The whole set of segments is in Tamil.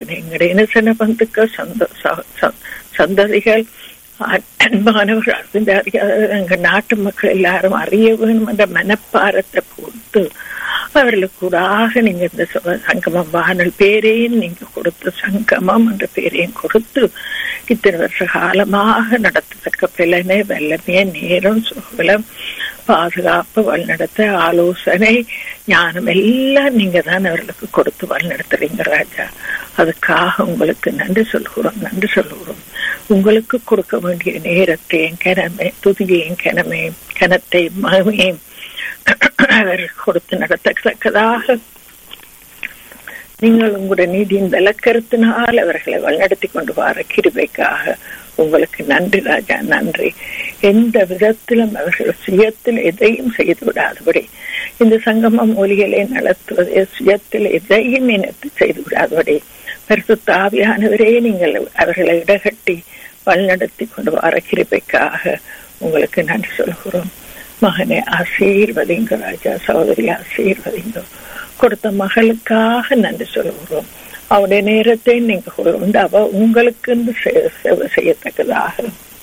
தகப்பனே எங்களுடைய இனசன பந்துக்கள் சொந்த ச- ச- சந்ததிகள் அன்பானவர்கள் அறிந்து அறியாத எங்கள் நாட்டு மக்கள் எல்லாரும் அறிய வேணும் என்ற மனப்பாரத்தை கொடுத்து அவர்களுக்கு கூடாக நீங்க இந்த ச- சங்கமம் வானல் பேரையும் நீங்க கொடுத்து சங்கமம் என்ற பேரையும் கொடுத்து இத்தனை வருஷ காலமாக நடத்தத்தக்க பிள்ளனை வல்லமைய நேரம் சுகலம் பாதுகாப்பு வழிநடத்த ஆலோசனை ஞானம் எல்லாம் நீங்க தான் அவர்களுக்கு கொடுத்து வழிநடத்துறீங்க ராஜா அதுக்காக உங்களுக்கு நன்றி சொல்கிறோம் நன்றி சொல்கிறோம் உங்களுக்கு கொடுக்க வேண்டிய நேரத்தையும் கிணமே துதியையும் கிணமே கனத்தை மகிமையும் அவர் கொடுத்து நடத்தத்தக்கதாக நீங்கள் உங்களுடைய நீதியின் விளக்கருத்தினால் அவர்களை வழிநடத்தி கொண்டு வர கிருபைக்காக உங்களுக்கு நன்றி ராஜா நன்றி எந்த விதத்திலும் அவர்கள் சுயத்தில் எதையும் செய்து விடாதபடி இந்த சங்கமம் ஒலிகளை நடத்துவதை சுயத்தில் எதையும் நினைத்து செய்து விடாதபடி பரிசுத்த ஆவியானவரே நீங்கள் அவர்களை இடகட்டி வழிநடத்தி கொண்டு வர கிருபைக்காக உங்களுக்கு நன்றி சொல்கிறோம் மகனை ஆசீர்வதிங்க ராஜா சகோதரி ஆசீர்வதிங்க கொடுத்த மகளுக்காக நன்றி சொல்கிறோம் அவருடைய நேரத்தை நீங்க கொண்டு அவ உங்களுக்கு சேவை செய்யத்தக்கதாக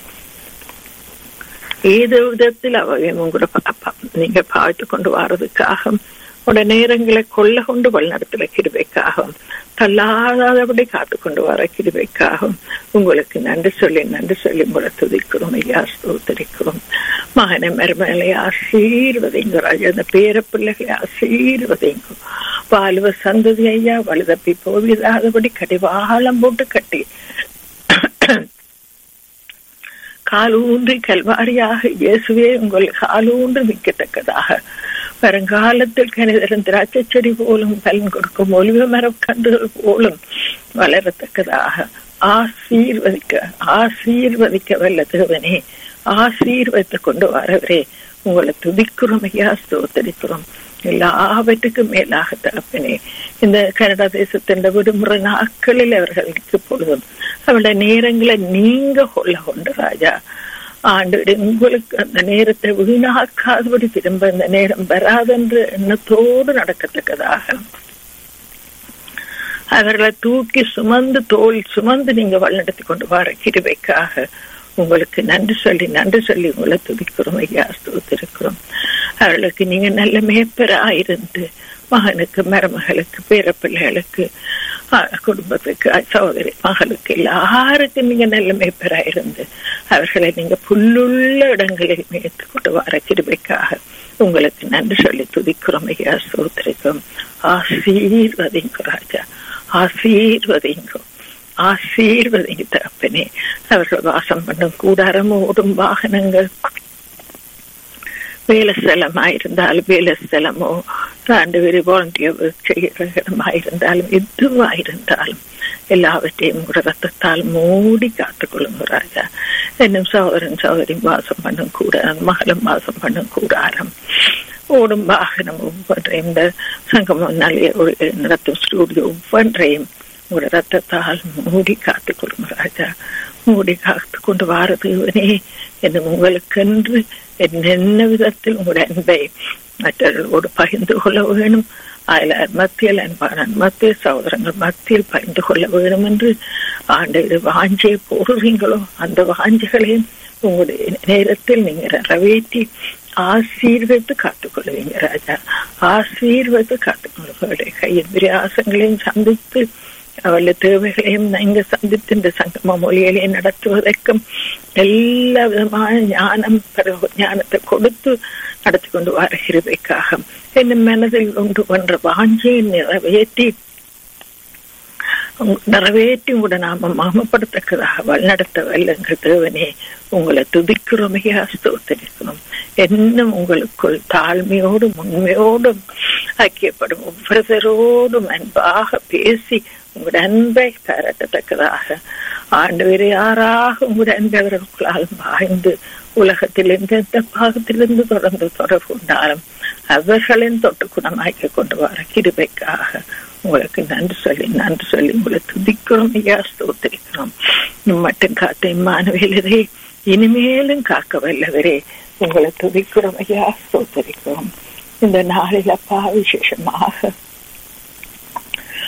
ஏதோ விதத்தில் அவையும் உங்களோட பா- பா- நீங்க பாய்த்து கொண்டு வர்றதுக்காக உட நேரங்களை கொள்ள கொண்டு வழிநடத்துல கிருபைக்காகவும் தள்ளாதபடி காத்து கொண்டு வர கிருபைக்காகவும் உங்களுக்கு நன்றி சொல்லி நன்றி சொல்லி உங்களை துதிக்கிறோம் ஐயா ஸ்தோத்தரிக்கிறோம் மகனை மருமகளை ஆசீர்வதிங்க ராஜா அந்த பேர பிள்ளைகளை ஆசீர்வதிங்க வாழுவ சந்ததி ஐயா வலுதப்பி போவிடாதபடி கடிவாளம் போட்டு கட்டி காலூன்றி கல்வாரியாக இயேசுவே உங்கள் காலூன்று நிற்கத்தக்கதாக வருங்காலத்தில் கணிதரும் திராட்சை செடி போலும் பலன் கொடுக்கும் ஒளிவ மரம் கன்றுகள் போலும் வளரத்தக்கதாக ஆசீர்வதிக்க ஆசீர்வதிக்க வல்ல தேவனே ஆசீர்வதித்து கொண்டு வரவரே உங்களை துதிக்கிறோம் ஐயா ஸ்தோத்தரிக்கிறோம் எல்லாவற்றுக்கும் மேலாக தகப்பனே இந்த கனடா தேசத்தின் விடுமுறை நாட்களில் அவர்களுக்கு பொழுதும் அவருடைய நேரங்களை நீங்க கொள்ள கொண்டு ராஜா ஆண்டு உங்களுக்கு அந்த நேரத்தை வீணாக்காதபடி திரும்ப அந்த நேரம் வராதென்று எண்ணத்தோடு நடக்கத்தக்கதாக அவர்களை தூக்கி சுமந்து தோல் சுமந்து நீங்க வழிநடத்தி கொண்டு வர கிருபைக்காக உங்களுக்கு நன்றி சொல்லி நன்றி சொல்லி உங்களை துதிக்கிறோம் ஐயா ஸ்தோத்திருக்கிறோம் அவர்களுக்கு நீங்க நல்ல மேப்பராயிருந்து மகனுக்கு மருமகளுக்கு பேரப்பிள்ளைகளுக்கு அஹ், குடும்பத்துக்கு அஹ், சகோதரி மகளுக்கு எல்லாருக்கும் நீங்க நல்ல மேப்பராயிருந்து அவர்களை நீங்க புல்லுள்ள இடங்களில் மேய்த்து கொண்டு வர கிருபைக்காக உங்களுக்கு நன்றி சொல்லி துதிக்கிறோம் ஐயா ஸ்தோத்திரிக்கிறோம் ஆசீர்வதிங்க ராஜா ஆசீர்வதிங்க ஆசீர்வதிங்க தகப்பனே அவர்கள் வாசம் பண்ணும் கூடாரம் ஓடும் வாகனங்கள் வேலை ஸ்தலமாயிருந்தாலும் வேலை ஸ்தலமோ ரெண்டு பேர் வாலண்டியர் செய்கிற இடமாயிருந்தாலும் எதுவாயிருந்தாலும் எல்லாவற்றையும் கூட ரத்தத்தால் மூடி காத்துக்கொள்ளுங்க ராஜா என்னும் சகோதரன் சகோதரி வாசம் பண்ணும் கூடாரம் மகளும் வாசம் பண்ணும் கூடாரம் ஓடும் வாகனம் ஒவ்வொன்றையும் இந்த சங்கமம் நல்ல ஒரு நடத்தும் ஸ்டூடியோ ஒவ்வொன்றையும் உங்களோட ரத்தத்தால் மூடி காத்துக் கொள்ளுங்க ராஜா மூடி காத்து கொண்டு வாரதுவனே என்று உங்களுக்கென்று என்னென்ன விதத்தில் உங்களுடைய அன்பை மற்றவர்களோடு பகிர்ந்து கொள்ள வேணும் அதில் மத்தியில் அன்பான மத்திய சகோதரங்கள் மத்தியில் பகிர்ந்து கொள்ள வேணும் என்று ஆண்டு வாஞ்சை போடுறீங்களோ அந்த வாஞ்சைகளையும் உங்களுடைய நேரத்தில் நீங்க நிறைவேற்றி ஆசீர்வதித்து காத்துக்கொள்வீங்க ராஜா ஆசீர்வதித்து காத்துக்கொள்ளுடைய கையின் விரியாசங்களையும் சந்தித்து அவளுடைய தேவைகளையும் நீங்க சந்தித்து இந்த சங்கம மொழிகளையும் நடத்துவதற்கும் எல்லா விதமான ஞானம் பரவ- ஞானத்தை கொடுத்து நடத்தி கொண்டு வர கிருபைக்காக என் மனதில் ஒன்று ஒன்ற வாஞ்சியை நிறைவேற்றி உங்க- நிறைவேற்றி உங்களோட நாம மாமப்படுத்தக்கதாக வழிநடத்த வல்லங்கள் தேவனே உங்களை துதிக்கிறோமையா ஸ்தோத்தரிக்கிறோம் இன்னும் உங்களுக்குள் தாழ்மையோடும் உண்மையோடும் ஐக்கியப்படும் ஒவ்வொருத்தரோடும் அன்பாக பேசி உங்களோட அன்பை பாராட்டத்தக்கதாக ஆண்டு யாராக உங்களோட அன்பை அவர்களுக்குள்ளால் பாய்ந்து உலகத்தில் எந்தெந்த பாகத்திலிருந்து தொடர்ந்து தொடர்பு கொண்டாலும் அவர்களின் தொட்டு குணமாக்கி கொண்டு வர கிருபைக்காக உங்களுக்கு நன்றி சொல்லி நன்றி சொல்லி உங்களை துதிக்கிறோம் ஐயா ஸ்தோத்திரிக்கிறோம் இன்னும் மட்டும் காத்த இம்மானுவேலரே இனிமேலும் காக்க வல்லவரே உங்களை துதிக்கிறோம் ஐயா ஸ்தோத்திரிக்கிறோம் இந்த நாளில் அப்பா விசேஷமாக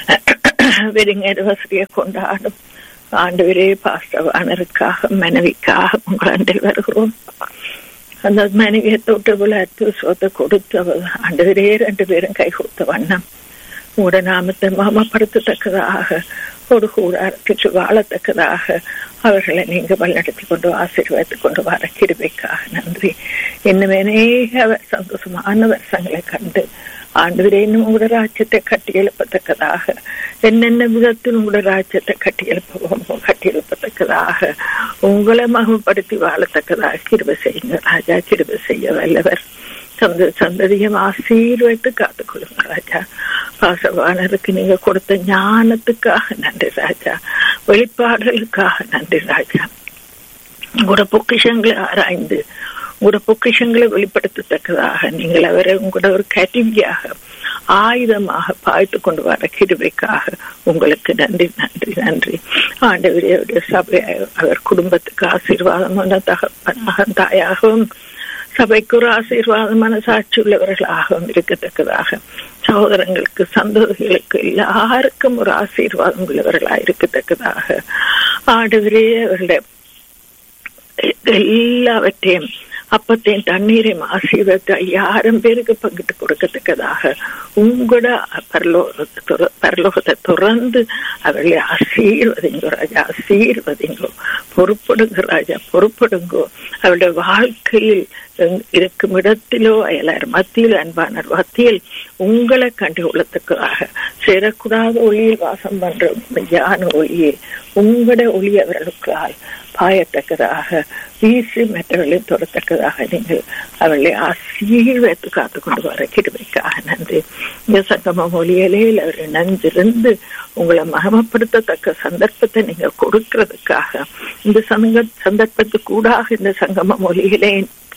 வெடிங் anniversary கொண்டாடும் ஆண்டவரே பாஸ்டவானருக்காக மனைவிக்காக உங்கள் அண்டில் வருகிறோம் அந்த மனைவியை தொட்டு விளையாட்டு சொத்தை கொடுத்து அவர் ஆண்டவரே ரெண்டு பேரும் கை கொடுத்த வண்ணம் உங்களோட நாமத்தை மாமப்படுத்தத்தக்கதாக ஒரு கூடாரத்திற்கு வாழத்தக்கதாக அவர்களை நீங்க வழிநடத்தி கொண்டு ஆசீர்வாதத்து கொண்டு வர கிருபைக்காக நன்றி இன்னும் அநேக சந்தோஷமான வருஷங்களை கண்டு ஆண்டவரே இன்னும் உங்களோட ராஜ்யத்தை கட்டி எழுப்பத்தக்கதாக என்னென்ன விதத்தில் உங்களோட ராஜ்யத்தை கட்டி எழுப்ப கட்டி எழுப்பத்தக்கதாக உங்களை மகப்படுத்தி வாழத்தக்கதாக கிருபை செய்யுங்க ராஜா கிருபை செய்ய வல்லவர் சந்த சந்ததியம் ஆசீர்வதித்து காத்துக்கொள்ளுங்க ராஜா பாசவானருக்கு நீங்க கொடுத்த ஞானத்துக்காக நன்றி ராஜா வெளிப்பாடுகளுக்காக நன்றி ராஜா உங்களோட பொக்கிஷங்களை ஆராய்ந்து உங்களோட பொக்கிஷங்களை வெளிப்படுத்தத்தக்கதாக நீங்கள் அவரை உங்களோட ஒரு கருவியாக ஆயுதமாக பாய்த்து கொண்டு வர கிருபைக்காக உங்களுக்கு நன்றி நன்றி நன்றி ஆண்டவரையுடைய சபை அவர் குடும்பத்துக்கு ஆசீர்வாதமான தகப்பனாக தாயாகவும் சபைக்கு ஒரு ஆசீர்வாதமான சாட்சி உள்ளவர்களாகவும் இருக்கத்தக்கதாக சகோதரங்களுக்கு சந்ததிகளுக்கு எல்லாருக்கும் ஒரு ஆசீர்வாதம் உள்ளவர்களாக இருக்கத்தக்கதாக ஆண்டவரே அவர்களுடைய எல்லாவற்றையும் அப்பத்தையும் தண்ணீரையும் ஆசீர்வத்தை ஐயாயிரம் பேருக்கு பங்கிட்டு கொடுக்கத்தக்கதாக உங்களோட பரலோக பரலோகத்தை துறந்து அவர்களை ஆசீர்வதிங்கோ ராஜா ஆசீர்வதிங்கோ பொறுப்படுங்க ராஜா பொறுப்படுங்கோ அவருடைய வாழ்க்கையில் இருக்கும் இடத்திலோ அயலார் மத்தியில் அன்பானர் மத்தியில் உங்களை கண்டு கொள்ளத்தக்கதாக சேரக்கூடாத ஒளியில் வாசம் பண்ற மெய்யான ஒளியே உங்களோட ஒளி அவர்களுக்கால் பாயத்தக்கதாக வீசி மற்றவர்களையும் தொடத்தக்கதாக நீங்கள் அவர்களை ஆசீர்வத்து காத்து கொண்டு வர கிருமைக்காக நன்றி இந்த சங்கம மொழியிலே அவர்கள் நஞ்சிருந்து உங்களை மகமப்படுத்தத்தக்க சந்தர்ப்பத்தை நீங்க கொடுக்கறதுக்காக இந்த சங்க சந்தர்ப்பத்துக்கூடாக இந்த சங்கம மொழியிலே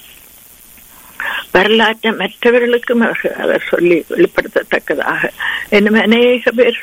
வரலாற்றை மற்றவர்களுக்கும் அவர் சொல்லி வெளிப்படுத்தத்தக்கதாக இன்னும் அநேக பேர்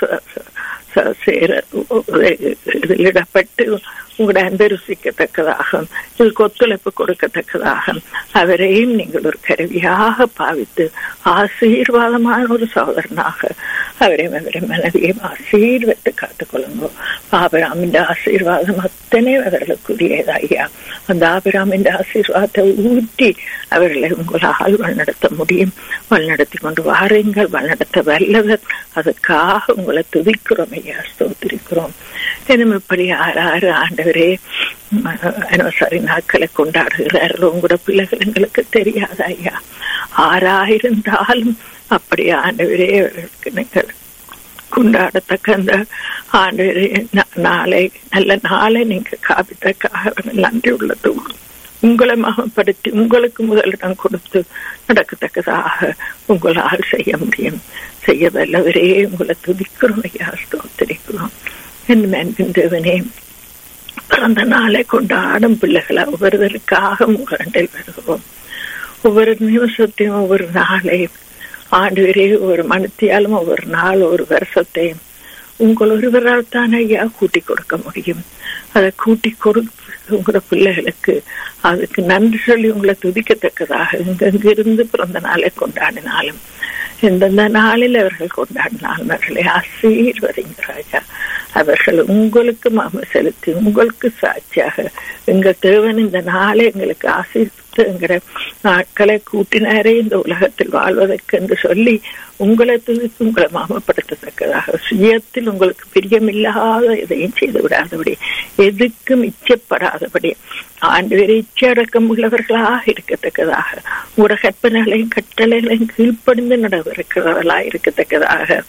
சேர இதிலிடப்பட்டு உங்களோட அன்பை ருசிக்கத்தக்கதாக இதுக்கு ஒத்துழைப்பு கொடுக்கத்தக்கதாக அவரையும் நீங்கள் ஒரு கருவியாக பாவித்து ஆசீர்வாதமான ஒரு சகோதரனாக அவரையும் அவரை மனைவியையும் ஆசீர்வத்து காத்துக்கொள்ளுங்க ஆபிராமின் ஆசீர்வாதம் அத்தனை அவர்களுக்குரியது ஐயா அந்த ஆபிராமின் ஆசீர்வாதத்தை ஊற்றி அவர்களை உங்களால் வழிநடத்த முடியும் வழிநடத்தி கொண்டு வாருங்கள் வழிநடத்த வல்லவர் அதுக்காக உங்களை துதிக்கிறோம் ஐயா ஸ்தோத்திரிக்கிறோம் இன்னும் இப்படி ஆறாறு ஆண்டவரே அனிவர்சரி நாட்களை கொண்டாடுகிறார்கள் உங்களோட பிள்ளைகள் எங்களுக்கு தெரியாத ஐயா ஆறாயிருந்தாலும் அப்படி ஆண்டவரே நீங்கள் கொண்டாடத்தக்க அந்த ஆண்டு நாளை நல்ல நாளை நீங்க காப்பித்தக்காக நன்றி உள்ளது உங்களை மகப்படுத்தி உங்களுக்கு முதலிடம் கொடுத்து நடக்கத்தக்கதாக உங்களால் செய்ய முடியும் செய்ய வல்லவரே உங்களை துதிக்கிறோம் ஐயா ஸ்தோத்திரிக்கிறோம் என் அன்பின் தேவனே பிறந்த நாளை கொண்டாடும் பிள்ளைகளை ஒவ்வொருவருக்காக உங்களில் வருகிறோம் ஒவ்வொரு நிமிஷத்தையும் ஒவ்வொரு நாளையும் ஆண்டு வரை ஒரு மனத்தியாலும் ஒவ்வொரு நாள் ஒரு வருஷத்தையும் உங்கள் ஒருவரால் தான் ஐயா கூட்டி கொடுக்க முடியும் அதை கூட்டி கொடுத்து உங்களோட பிள்ளைகளுக்கு அதுக்கு நன்றி சொல்லி உங்களை துதிக்கத்தக்கதாக இங்கிருந்து பிறந்த நாளை கொண்டாடினாலும் எந்தெந்த நாளில் அவர்கள் கொண்டாடினாலும் அவர்களை ஆசீர்வதிங்க ராஜா அவர்கள் உங்களுக்கு மாம செலுத்தி உங்களுக்கு சாட்சியாக எங்க தேவன் இந்த நாளை எங்களுக்கு ஆசீர்வதிங்கிற நாட்களை கூட்டினாரே இந்த உலகத்தில் வாழ்வதற்கு என்று சொல்லி உங்களை துதித்து உங்களை மாமப்படுத்தத்தக்கதாக சுயத்தில் உங்களுக்கு பிரியமில்லாத எதையும் செய்து விடாதபடி எதுக்கும் இச்சப்படாதபடி ஆண்டு வரை இச்சடக்கம் உள்ளவர்களாக இருக்கத்தக்கதாக உங்களோட கற்பனைகளையும் கட்டளைகளையும் கீழ்ப்படிந்து நடவடிக்கிறவர்களாக இருக்கத்தக்கதாக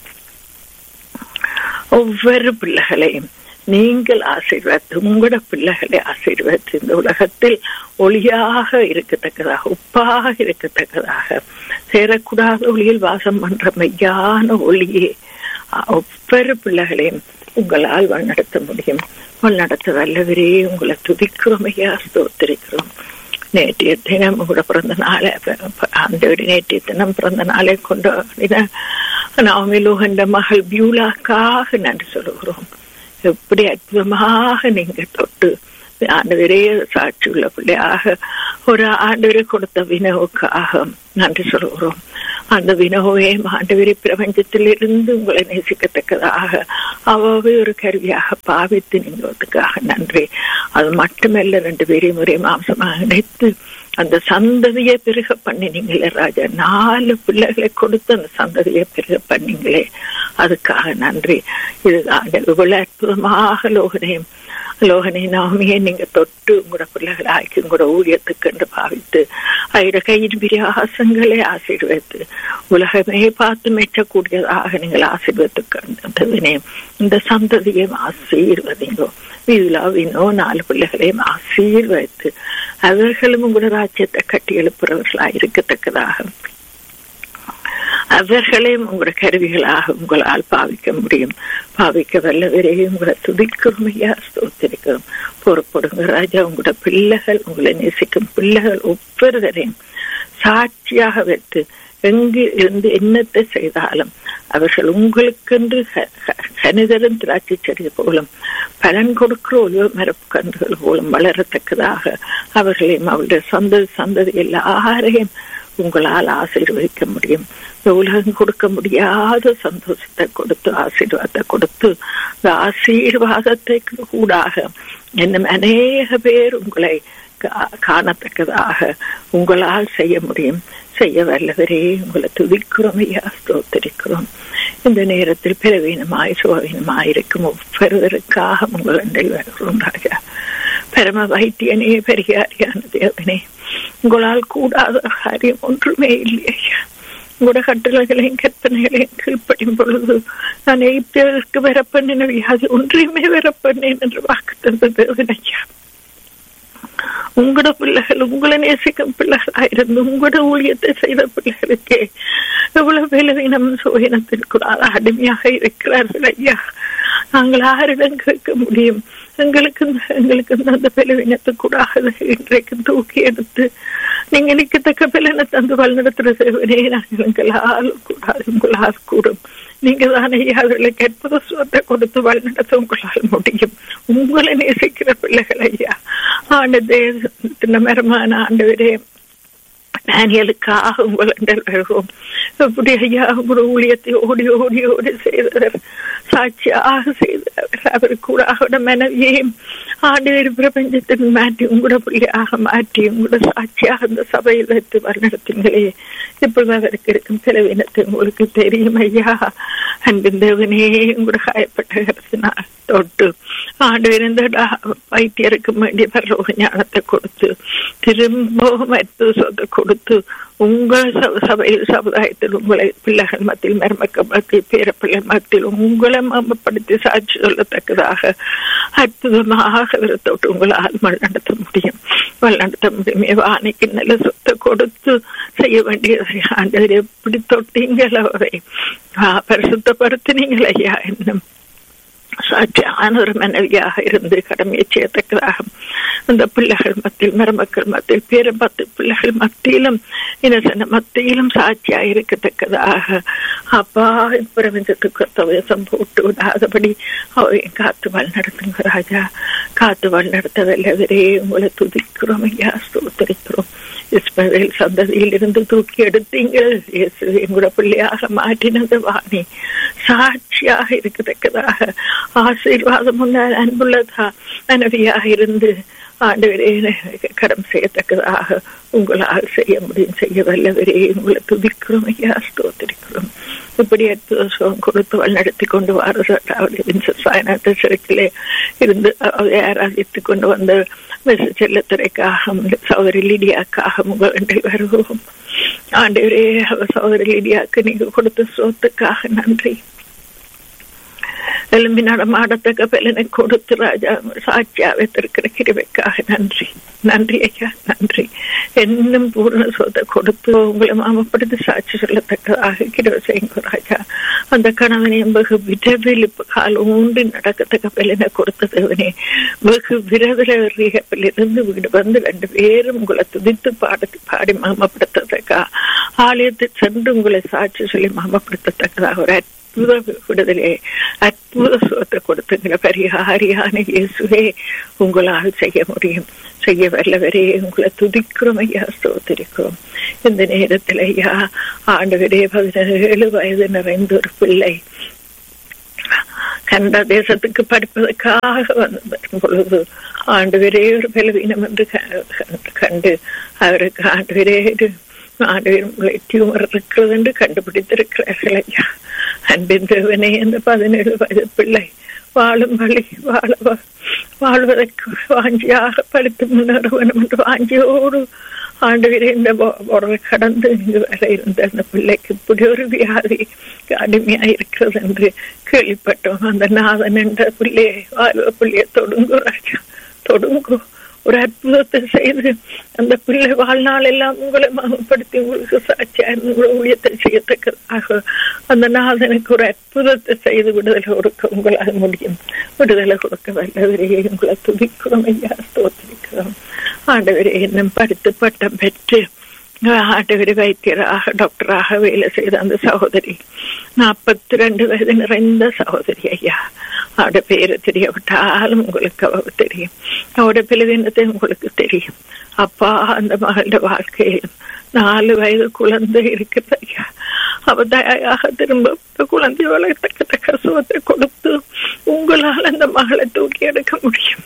ஒவ்வொரு பிள்ளைகளையும் நீங்கள் ஆசீர்வாத்து உங்களோட பிள்ளைகளை ஆசீர்வாத்து இந்த உலகத்தில் ஒளியாக இருக்கத்தக்கதாக உப்பாக இருக்கத்தக்கதாக சேரக்கூடாத ஒளியில் வாசம் பண்ற மெய்யான ஒளியே ஒவ்வொரு பிள்ளைகளையும் உங்களால் வழிநடத்த முடியும் வழிநடத்த வல்லவரே உங்களை துதிக்கிறோம் ஐயா ஸ்தோத்திரிக்கிறோம் நேற்றைய தினம் உங்களோட பிறந்த நாளை அந்த நேற்றைய தினம் பிறந்த நாளை கொண்டாடின நாமிலோகண்ட மகள் பியூலாக்காக நன்றி சொல்லுகிறோம் எப்படி அற்புதமாக நீங்க தொட்டு ஆண்டவரே சாட்சி உள்ள பிள்ளையாக ஒரு ஆண்டவரை கொடுத்த வினவுக்காக நன்றி சொல்கிறோம் அந்த வினோவையும் ஆண்டவரை பிரபஞ்சத்திலிருந்து உங்களை நேசிக்கத்தக்கதாக அவ்வாவே ஒரு கருவியாக பாவித்து நீங்களுக்காக நன்றி அது மட்டுமல்ல ரெண்டு பேரையும் ஒரே மாம்சமாக நினைத்து அந்த சந்ததியை பெருக பண்ணினீங்களே ராஜா நாலு பிள்ளைகளை கொடுத்து அந்த சந்ததியை பெருக பண்ணீங்களே அதுக்காக நன்றி இதுதான் இவ்வளவு அற்புதமாக லோகனையும் லோகனை நாமையே நீங்க தொட்டு உங்களோட பிள்ளைகளை ஆக்கி உங்களோட ஊழியத்துக்கு என்று பாவித்து ஐட கையின் பிரியாசங்களை ஆசீர்வதித்து உலகமே பார்த்து மெச்சக்கூடியதாக நீங்கள் ஆசீர்வத்துக்கு இந்த சந்ததியை ஆசீர்வதிங்கோ விழாவினோ நாலு பிள்ளைகளையும் ஆசீர்வதித்து அவர்களும் உங்களோட ராஜ்யத்தை கட்டி எழுப்புறவர்களாக இருக்கத்தக்கதாக அவர்களையும் உங்களோட கருவிகளாக உங்களால் பாவிக்க முடியும் பாவிக்க வல்லவரே உங்களை துதிக்கிறோம் ஐயா ஸ்தோத்திரிக்கிறோம் பொறுப்படுங்க ராஜா உங்களோட பிள்ளைகள் உங்களை நேசிக்கும் பிள்ளைகள் ஒவ்வொருவரையும் சாட்சியாக வைத்து எங்கு இருந்து என்னத்தை செய்தாலும் அவர்கள் உங்களுக்கென்று கனிதரும் திராட்சை செடி போலும் பலன் கொடுக்கிற ஒளிவ மரப்பு கன்றுகள் போலும் வளரத்தக்கதாக அவர்களையும் அவருடைய சொந்த சந்ததி எல்லாரையும் உங்களால் ஆசீர்வதிக்க முடியும் இந்த உலகம் கொடுக்க முடியாத சந்தோஷத்தை கொடுத்து ஆசீர்வாதத்தை கொடுத்து இந்த ஆசீர்வாதத்தை கூடாக இன்னும் அநேக பேர் உங்களை காணத்தக்கதாக உங்களால் செய்ய முடியும் செய்ய வல்லவரே உங்களை துதிக்கிறோம் ஐயா ஸ்தோத்தரிக்கிறோம் இந்த நேரத்தில் பிறவீனமாய் சுகவீனமாய் இருக்கும் ஒவ்வொருவருக்காக உங்கள் வருகிறோம் ராஜா பரம வைத்தியனே பெரியாரியான தேவனே உங்களால் கூடாத காரியம் ஒன்றுமே இல்லை ஐயா உங்களோட கட்டளைகளையும் கற்பனைகளையும் கீழ்ப்படியும் பொழுது நான் எய்ப்பியதற்கு வரப்பண்ணின வியாதி ஒன்றையுமே வரப்பண்ணேன் என்று வாக்கு தந்த தேவன் ஐயா உங்களோட பிள்ளைகள் உங்களை நேசிக்கும் பிள்ளைகளாயிருந்து உங்களோட ஊழியத்தை செய்த பிள்ளைகளுக்கே எவ்வளவு பலவீனம் சுயனத்திற்குள்ளாக அடிமையாக இருக்கிறார்கள் ஐயா நாங்கள் ஆரிடம் கேட்க முடியும் எங்களுக்கு எங்களுக்கு அந்த பலவீனத்துக்கூடாக இன்றைக்கு தூக்கி எடுத்து நீங்க நிற்கத்தக்க பலனை தந்து வழிநடத்துற சேவனே நாங்கள் எங்களால் கூடாது உங்களால் கூடும் நீங்க தானே அவர்களுக்கு அற்புத சுவத்தை கொடுத்து வழிநடத்த உங்களால் முடியும் உங்களை நேசிக்கிற பிள்ளைகள் ஐயா ஆண்டு தேசத்தின் மரமான ஆண்டவரே டேனியலுக்காக உங்கள் வருவோம் எப்படி ஐயா உங்களோட ஊழியத்தை ஓடி ஓடி ஓடி செய்தவர் சாட்சியாக செய்தவர் அவர் கூட அவரோட மனைவியையும் ஆண்டு பிரபஞ்சத்தின் மாற்றி உங்களோட பிள்ளையாக மாற்றி உங்களோட சாட்சியாக அந்த சபையில் வைத்து வழிநடத்துங்களே இப்பொழுது அவருக்கு இருக்கும் செலவினத்தை உங்களுக்கு தெரியும் ஐயா அன்பின் தேவனே உங்களோட காயப்பட்ட கருத்தினால் தொட்டு ஆண்டு இருந்த வைத்தியருக்கு வேண்டிய பரலோக ஞானத்தை கொடுத்து திரும்பவும் மருத்துவ சொத்தை கொடுத்து உங்கள் சபையில் சமுதாயத்தில் உங்களை பிள்ளைகள் மத்தியில் மருமக்கள் மத்தியில் பேரப்பிள்ளை மத்தியில் உங்களை மமப்படுத்தி சாட்சி சொல்லத்தக்கதாக அற்புதமாக விரத்தோட்டு உங்களால் வழிநடத்த முடியும் வழிநடத்த முடியும் வானைக்கு நல்ல சொத்தை கொடுத்து செய்ய வேண்டியதை ஆண்டவர் எப்படி தொட்டீங்கள் அவரை பரிசுத்தப்படுத்தினீங்கள் ஐயா என்னும் சாட்சியான ஒரு மனைவியாக இருந்து கடமையை செய்யத்தக்கதாக அந்த பிள்ளைகள் மத்தியில் மருமக்கள் மத்தியில் பேர பத்து பிள்ளைகள் மத்தியிலும் இனசன மத்தியிலும் சாட்சியாக இருக்கத்தக்கதாக அப்பா பிரபஞ்சத்துக்கு தவசம் போட்டு விடாதபடி அவையும் காத்து வாழ் நடத்துங்க ராஜா காத்து வாழ் நடத்த வல்லவரே உங்களை துதிக்கிறோம் ஐயா ஸ்தோத்தரிக்கிறோம் இஸ்மவேல் சந்ததியில் இருந்து தூக்கி எடுத்தீங்கள் இயேசு எங்களோட பிள்ளையாக மாற்றினது வாணி சாட்சியாக இருக்கத்தக்கதாக ஆசீர்வாதம் முன்னால் அன்புள்ளதா மனைவியாக இருந்து ஆண்டவரே கடம் செய்யத்தக்கதாக உங்களால் செய்ய முடியும் செய்ய வல்லவரே உங்களை துதிக்கிறோம் ஐயா ஸ்தோத்திரிக்கிறோம் இப்படி சுகம் கொடுத்து வழிநடத்தி கொண்டு வர சிறக்கிலே இருந்து ஆராதித்து கொண்டு வந்த செல்லத்துறைக்காக சகோதரி லிடியாக்காக உங்கள் வருவோம் ஆண்டவரே சகோதரி லிடியாக்கு நீங்க கொடுத்த சோத்துக்காக நன்றி எலும்பி நடமாடத்தக்க பலனை கொடுத்து ராஜா சாட்சியா வைத்திருக்கிற கிருவைக்காக நன்றி நன்றி ஐயா நன்றி என்னும் பூர்ண சொத்தை கொடுத்து உங்களை மாமப்படுத்தி சாட்சி சொல்லத்தக்கதாக கிருவை செய்யுங்க ராஜா அந்த கணவனையும் வெகு விரைவில் இப்ப கால் ஊண்டி நடக்கத்தக்க பலனை கொடுத்ததுவனே வெகு விரைவில் இருந்து வீடு வந்து ரெண்டு பேரும் உங்களை துதித்து பாட பாடி மாமப்படுத்தத்தக்கா ஆலயத்தில் சென்று உங்களை சாட்சி சொல்லி மாமப்படுத்தத்தக்கதாக ஒரு அற்புத விடுதலை அற்புத சுகத்தை கொடுத்துங்கிற பரிகாரியான இயேசுவே உங்களால் செய்ய முடியும் செய்ய வல்லவரே உங்களை துதிக்கிறோம் ஐயா ஸ்தோத்திரிக்கிறோம் இந்த நேரத்தில் ஐயா ஆண்டுகளே பதினேழு வயது நிறைந்த ஒரு பிள்ளை கனடா தேசத்துக்கு படிப்பதற்காக வந்து வரும் பொழுது ஆண்டு வரே ஒரு பலவீனம் என்று கண்டு அவருக்கு ஆண்டு வரே ஆண்டு டியூமர் இருக்கிறது என்று கண்டுபிடித்திருக்கிறார்கள் ஐயா அன்பின் தேவனே அந்த பதினேழு வயது பிள்ளை வாழும் வழி வாழ வாழ்வதற்கு வாஞ்சியாக படித்து முன்னேற வேண்டும் என்று வாஞ்சியோடு ஆண்டு இந்த உறவை கடந்து இங்கு வர இருந்த அந்த பிள்ளைக்கு இப்படி ஒரு வியாதி கடுமையா இருக்கிறது என்று கேள்விப்பட்டோம் அந்த நாதன் என்ற பிள்ளையை வாழ்வ பிள்ளையை தொடுங்கோ ராஜா தொடுங்கோ ஒரு அற்புதத்தை செய்து அந்த பிள்ளை வாழ்நாள் எல்லாம் உங்களை மகப்படுத்தி உங்களுக்கு சாட்சியா உங்களை ஊழியத்தை செய்யத்தக்கதாக அந்த நாதனுக்கு ஒரு அற்புதத்தை செய்து விடுதலை கொடுக்க உங்களால் முடியும் விடுதலை கொடுக்க வல்லவரையே உங்களை துதிக்கிறோம் ஐயா ஸ்தோத்திரிக்கிறோம் ஆண்டவரே இன்னும் படித்து பட்டம் பெற்று ஆண்டவரி வைத்தியராக டாக்டராக வேலை செய்த அந்த சகோதரி நாற்பத்தி ரெண்டு வயது நிறைந்த சகோதரி ஐயா அவட பேரு தெரியவிட்டாலும் உங்களுக்கு அவ தெரியும் அவட பிளவினத்தை உங்களுக்கு தெரியும் அப்பா அந்த மகளோட வாழ்க்கையிலும் நாலு வயது குழந்தை இருக்கிறது ஐயா அவ தயாக திரும்ப குழந்தை வளர்த்தக்கத்தக்க சுகத்தை கொடுத்து உங்களால் அந்த மகளை தூக்கி எடுக்க முடியும்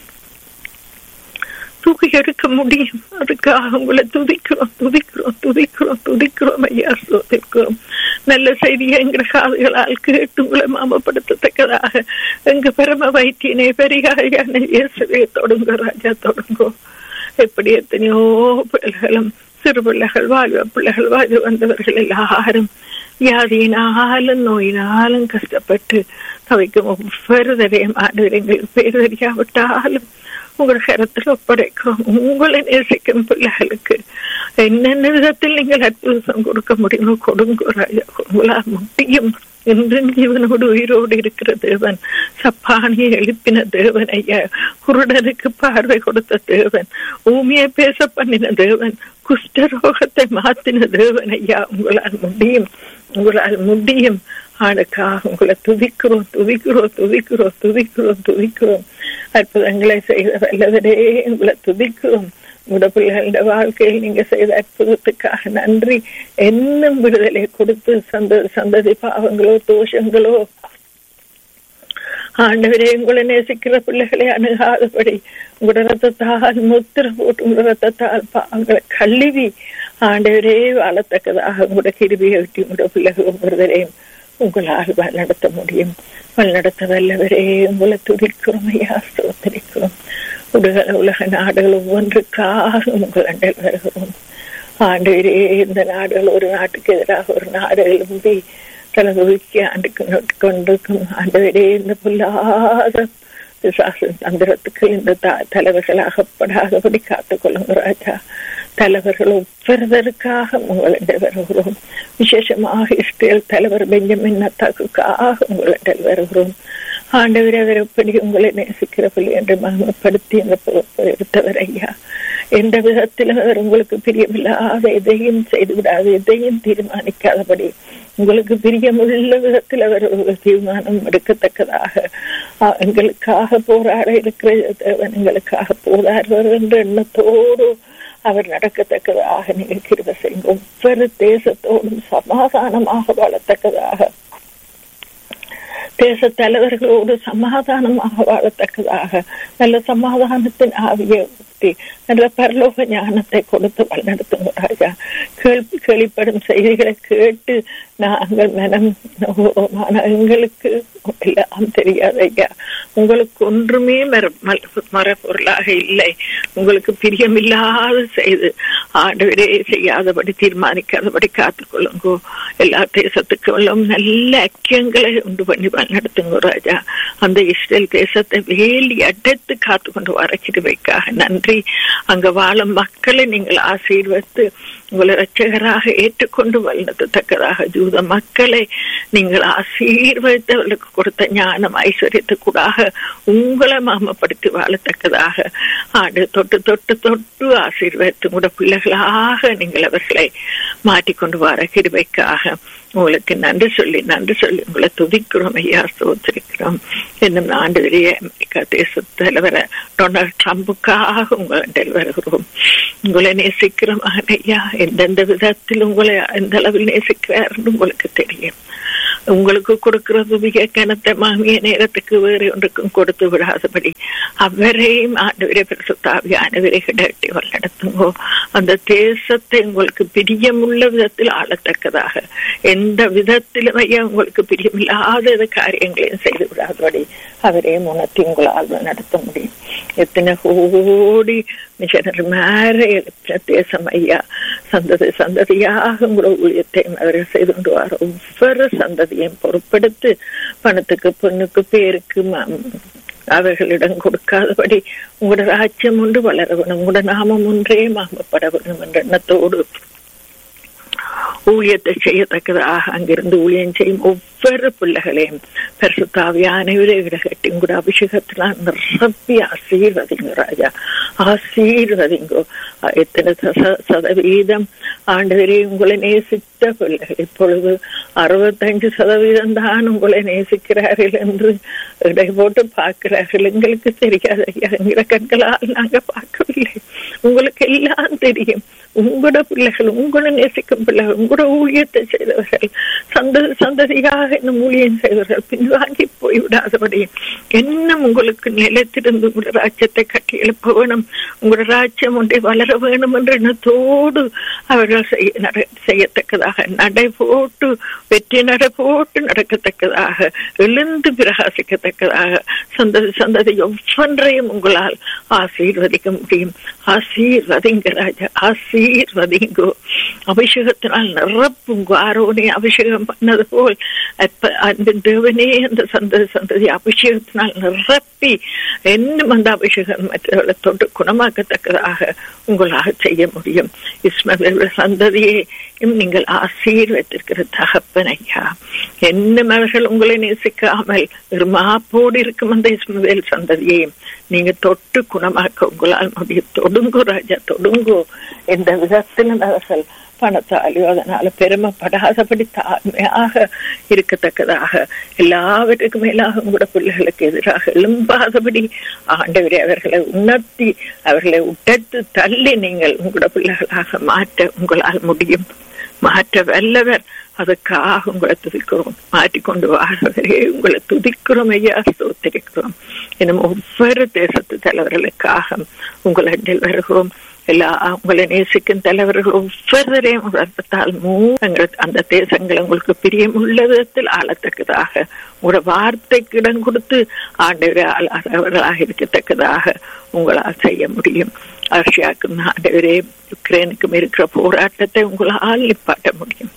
தூக்கி எடுக்க முடியும் அதுக்காக உங்களை துதிக்கிறோம் துதிக்கிறோம் துதிக்கிறோம் துதிக்கிறோம் ஐயா சோதிக்கிறோம் நல்ல செய்தியை எங்க காதுகளால் கேட்டு உங்களை மாமப்படுத்தத்தக்கதாக எங்க பரம வைத்தியனை பெரியாரியான இயேசுவே தொடங்க ராஜா தொடங்கோ எப்படி எத்தனையோ பிள்ளைகளும் சிறு பிள்ளைகள் வாழ்வ பிள்ளைகள் வாழ்வு வந்தவர்கள் எல்லாரும் வியாதியினாலும் நோயினாலும் கஷ்டப்பட்டு தவிக்கும் ஒவ்வொரு தடையும் ஆண்டு எங்களுக்கு பேர் தெரியாவிட்டாலும் உங்கள் கரத்தில் ஒப்படைக்கிறோம் உங்களை நேசிக்கும் பிள்ளைகளுக்கு என்னென்ன விதத்தில் நீங்கள் அற்புதம் கொடுக்க முடியுமோ கொடுங்க ராஜா உங்களால் முடியும் என்றும் ஜீவனோடு உயிரோடு இருக்கிற தேவன் சப்பானியை எழுப்பின தேவன் ஐயா குருடனுக்கு பார்வை கொடுத்த தேவன் ஊமியை பேச பண்ணின தேவன் குஷ்டரோகத்தை மாத்தின தேவன் ஐயா உங்களால் முடியும் உங்களால் முடியும் ஆளுக்காக உங்களை துதிக்கிறோம் துதிக்கிறோம் துதிக்கிறோம் துதிக்கிறோம் துதிக்கிறோம் அற்புதங்களை செய்த வல்லவரே உங்களை துதிக்கிறோம் உங்களோட பிள்ளைகளோட வாழ்க்கையில் நீங்க செய்த அற்புதத்துக்காக நன்றி என்னும் விடுதலை கொடுத்து சந்த சந்ததி பாவங்களோ தோஷங்களோ ஆண்டவரே உங்களை நேசிக்கிற பிள்ளைகளை அணுகாதபடி உங்களோட ரத்தத்தால் முத்திர போட்டு உங்களோட ரத்தத்தால் பாவங்களை கழுவி ஆண்டவரே வாழத்தக்கதாக உங்களோட கிருபியை விட்டு உங்களோட பிள்ளைகள் ஒவ்வொருவரையும் உங்களால் வழிநடத்த முடியும் வழிநடத்த வல்லவரே உங்களை துதிக்கிறோம் ஐயா சோத்தரிக்கிறோம் உலக உலக நாடுகள் ஒவ்வொன்றுக்காக உங்கள் அண்டல் வருகிறோம் ஆண்டவரே இந்த நாடுகள் ஒரு நாட்டுக்கு எதிராக ஒரு நாடு எழும்பி தலைமுறைக்கு ஆண்டுக்கு கொண்டிருக்கும் ஆண்டவரே இந்த புல்லாத விசாசன் தந்திரத்துக்கு இந்த தலைவர்கள் அகப்படாதபடி காத்துக்கொள்ளுங்க ராஜா தலைவர்கள் ஒவ்வொருவருக்காக உங்களிடம் வருகிறோம் விசேஷமாக இஸ்ரேல் தலைவர் பெஞ்சமின் நத்தாக்குக்காக உங்களிடம் வருகிறோம் ஆண்டவர் அவர் எப்படி உங்களை நேசிக்கிறவர்கள் என்று மகமப்படுத்தி அந்த எடுத்தவர் ஐயா எந்த விதத்திலும் அவர் உங்களுக்கு பிரியமில்லாத எதையும் செய்து விடாது எதையும் தீர்மானிக்காதபடி உங்களுக்கு பிரியமுள்ள விதத்தில் அவர் ஒரு தீர்மானம் எடுக்கத்தக்கதாக எங்களுக்காக போராட இருக்கிற தேவன் எங்களுக்காக போராடுவார் என்ற எண்ணத்தோடு அவர் நடக்கத்தக்கதாக நீங்கள் கிருப செய்யுங்க ஒவ்வொரு தேசத்தோடும் சமாதானமாக வாழத்தக்கதாக தேச தலைவர்களோடு சமாதானமாக வாழத்தக்கதாக நல்ல சமாதானத்தின் ஆவியை ஊற்றி நல்ல பரலோக ஞானத்தை கொடுத்து வழிநடத்துங்க ராஜா கேள்வி கேள்விப்படும் செய்திகளை கேட்டு நாங்கள் மனம் எங்களுக்கு எல்லாம் தெரியாது ஐயா உங்களுக்கு ஒன்றுமே மர மரப்பொருளாக இல்லை உங்களுக்கு பிரியமில்லாத செய்து ஆண்டவரே செய்யாதபடி தீர்மானிக்காதபடி காத்துக்கொள்ளுங்கோ எல்லா தேசத்துக்கும் நல்ல ஐக்கியங்களை உண்டு பண்ணி நடத்துங்க ராஜா அந்த இஸ்ரேல் தேசத்தை வேலி அடைத்து காத்து கொண்டு வர கிருவைக்காக நன்றி அங்க வாழும் மக்களை நீங்கள் ஆசீர்வத்து உங்களை ரட்சகராக ஏற்றுக்கொண்டு வளர்ந்தத்தக்கதாக ஜூத மக்களை நீங்கள் ஆசீர்வதித்தவர்களுக்கு கொடுத்த ஞானம் ஐஸ்வர்யத்துக்கூடாக உங்களை மாமப்படுத்தி வாழத்தக்கதாக ஆண்டு தொட்டு தொட்டு தொட்டு ஆசீர்வதித்து கூட பிள்ளைகளாக நீங்கள் அவர்களை மாற்றிக்கொண்டு வர கிருபைக்காக உங்களுக்கு நன்றி சொல்லி நன்றி சொல்லி உங்களை துதிக்கிறோம் ஐயா சோத்திருக்கிறோம் இன்னும் ஆண்டுடைய அமெரிக்கா தேச தலைவர டொனால்ட் ட்ரம்புக்காக உங்களை வருகிறோம் உங்களை நேசிக்கிறோம் ஐயா எந்தெந்த விதத்தில் உங்களை எந்த அளவில் நேசிக்கிறாருன்னு உங்களுக்கு தெரியும் உங்களுக்கு கொடுக்கிறது மிக கனத்த மாமிய நேரத்துக்கு வேறு ஒன்றுக்கும் கொடுத்து விடாதபடி அவரையும் ஆண்டவரை பிரசுத்தாவியானவரை கிடட்டி வழிநடத்துங்கோ அந்த தேசத்தை உங்களுக்கு பிரியமுள்ள விதத்தில் ஆளத்தக்கதாக எந்த விதத்திலும் ஐயா உங்களுக்கு பிரியமில்லாத காரியங்களையும் செய்து விடாதபடி அவரையும் உணர்த்தி உங்களால் நடத்த முடியும் எத்தனை கோடி மிஷனர் மேல எழுப்பின தேசம் ஐயா சந்ததி சந்ததியாக உங்களோட ஊழியத்தையும் அவர்கள் செய்து கொண்டு வர ஒவ்வொரு சந்ததியையும் பொறுப்படுத்து பணத்துக்கு பொண்ணுக்கு பேருக்கு அவர்களிடம் கொடுக்காதபடி உங்களோட ராஜ்யம் ஒன்று வளர வேணும் உங்களோட நாமம் ஒன்றே மாமப்பட வேணும் என்ற எண்ணத்தோடு ஊழியத்தை செய்யத்தக்கதாக அங்கிருந்து ஊழியம் செய்யும் ஒவ்வொரு பிள்ளைகளையும் பரிசுத்தாவியானவரை விடகட்டி உங்களோட அபிஷேகத்தினால் நிரப்பி ஆசீர்வதிங்க ராஜா ஆசீர்வதிங்கோ எத்தனை சதவீதம் ஆண்டவரே உங்களை நேசித்த பிள்ளைகள் இப்பொழுது அறுபத்தஞ்சு சதவீதம் தான் உங்களை நேசிக்கிறார்கள் என்று இடை போட்டு பார்க்கிறார்கள் எங்களுக்கு தெரியாது ஐயா என்கிற கண்களால் நாங்க பார்க்கவில்லை உங்களுக்கு எல்லாம் தெரியும் உங்களோட பிள்ளைகள் உங்களை நேசிக்கும் பிள்ளைகள் உங்களோட ஊழியத்தை செய்தவர்கள் சந்ததி சந்ததியாக இன்னும் ஊழியம் செய்தவர்கள் பின்வாங்கி போய்விடாதபடி என்ன உங்களுக்கு நிலைத்திருந்து உங்களோட ராஜ்யத்தை கட்டி எழுப்ப வேணும் உங்களோட ராஜ்யம் ஒன்றை வளர வேணும் என்ற எண்ணத்தோடு அவர்கள் செய்ய செய்யத்தக்கதாக நடை போட்டு வெற்றி நடை போட்டு நடக்கத்தக்கதாக எழுந்து பிரகாசிக்கத்தக்கதாக சந்ததி சந்ததி ஒவ்வொன்றையும் உங்களால் ஆசீர்வதிக்க முடியும் ஆசீர்வதிங்க ராஜா ஆசீர்வதிங்கோ அபிஷேகத்தினால் நிரப்புங்க ஆரோனே அபிஷேகம் பண்ணது போல் அன்பின் தேவனே அந்த சந்ததி சந்ததி அபிஷேகத்தினால் நிரப்பி இன்னும் அந்த அபிஷேகம் மற்றவர்களை தொட்டு குணமாக்கத்தக்கதாக உங்களால் செய்ய முடியும் இஸ்மவேல் சந்ததியே நீங்கள் ஆசீர்வத்திருக்கிற தகப்பன் ஐயா என்ன அவர்கள் உங்களை நேசிக்காமல் இருமாப்போடு இருக்கும் அந்த இஸ்மவேல் சந்ததியையும் நீங்க தொட்டு குணமாக்க உங்களால் முடியும் தொடுங்கோ ராஜா தொடுங்கோ எந்த விதத்திலும் அவர்கள் பணத்தாலையோ அதனால பெருமைப்படாதபடி தாழ்மையாக இருக்கத்தக்கதாக எல்லாவற்றுக்கும் மேலாக உங்களோட பிள்ளைகளுக்கு எதிராக எழும்பாதபடி ஆண்டவரை அவர்களை உணர்த்தி அவர்களை உடத்து தள்ளி நீங்கள் உங்களோட பிள்ளைகளாக மாற்ற உங்களால் முடியும் மாற்ற வல்லவர் அதுக்காக உங்களை துதிக்கிறோம் மாற்றிக்கொண்டு வாழ்வதே உங்களை துதிக்கிறோம் ஐயா சோத்திருக்கிறோம் இன்னும் ஒவ்வொரு தேசத்து தலைவர்களுக்காக உங்களிடத்தில் வருகிறோம் எல்லா உங்களை நேசிக்கும் தலைவர்கள் ஒவ்வொருவரையும் வளர்த்தால் மூங்கள் அந்த தேசங்கள் உங்களுக்கு பிரியம் உள்ள விதத்தில் ஆளத்தக்கதாக உங்களோட வார்த்தைக்கு இடம் கொடுத்து ஆண்டவர்களாக இருக்கத்தக்கதாக உங்களால் செய்ய முடியும் ரஷ்யாவுக்கும் ஆண்டவரே உக்ரைனுக்கும் இருக்கிற போராட்டத்தை உங்களால் நிப்பாட்ட முடியும்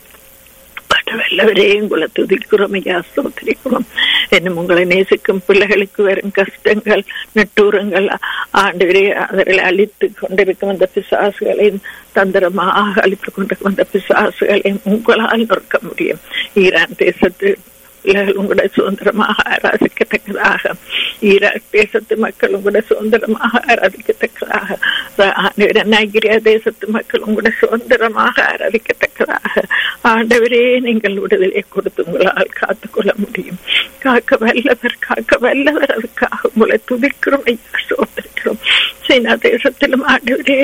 வல்லவரே உங்களை துதிக்கிறோம் ஐயா சோதரிக்கிறோம் என்னும் உங்களை நேசிக்கும் பிள்ளைகளுக்கு வரும் கஷ்டங்கள் நட்டூரங்கள் ஆண்டவரே அவர்களை அழித்து கொண்டிருக்கும் அந்த பிசாசுகளையும் தந்திரமாக அழித்து கொண்டிருக்கும் அந்த பிசாசுகளையும் உங்களால் நொறுக்க முடியும் ஈரான் தேசத்து பிள்ளைகள் உங்களுடைய சுதந்திரமாக ஆராதிக்கத்தக்கதாக ஈராக் தேசத்து மக்கள் உங்களுடைய சுதந்திரமாக ஆராதிக்கத்தக்கதாக நைகிரியா தேசத்து மக்கள் உங்களுடைய சுதந்திரமாக ஆராதிக்கத்தக்கதாக ஆண்டவரே நீங்கள் விடுதலை கொடுத்து உங்களால் காத்துக்கொள்ள முடியும் காக்க வல்லவர் காக்க வல்லவர் அதுக்காக உங்களை துதிக்கிறோம் ஐயா சோதரிக்கிறோம் சீனா தேசத்திலும் ஆண்டவரே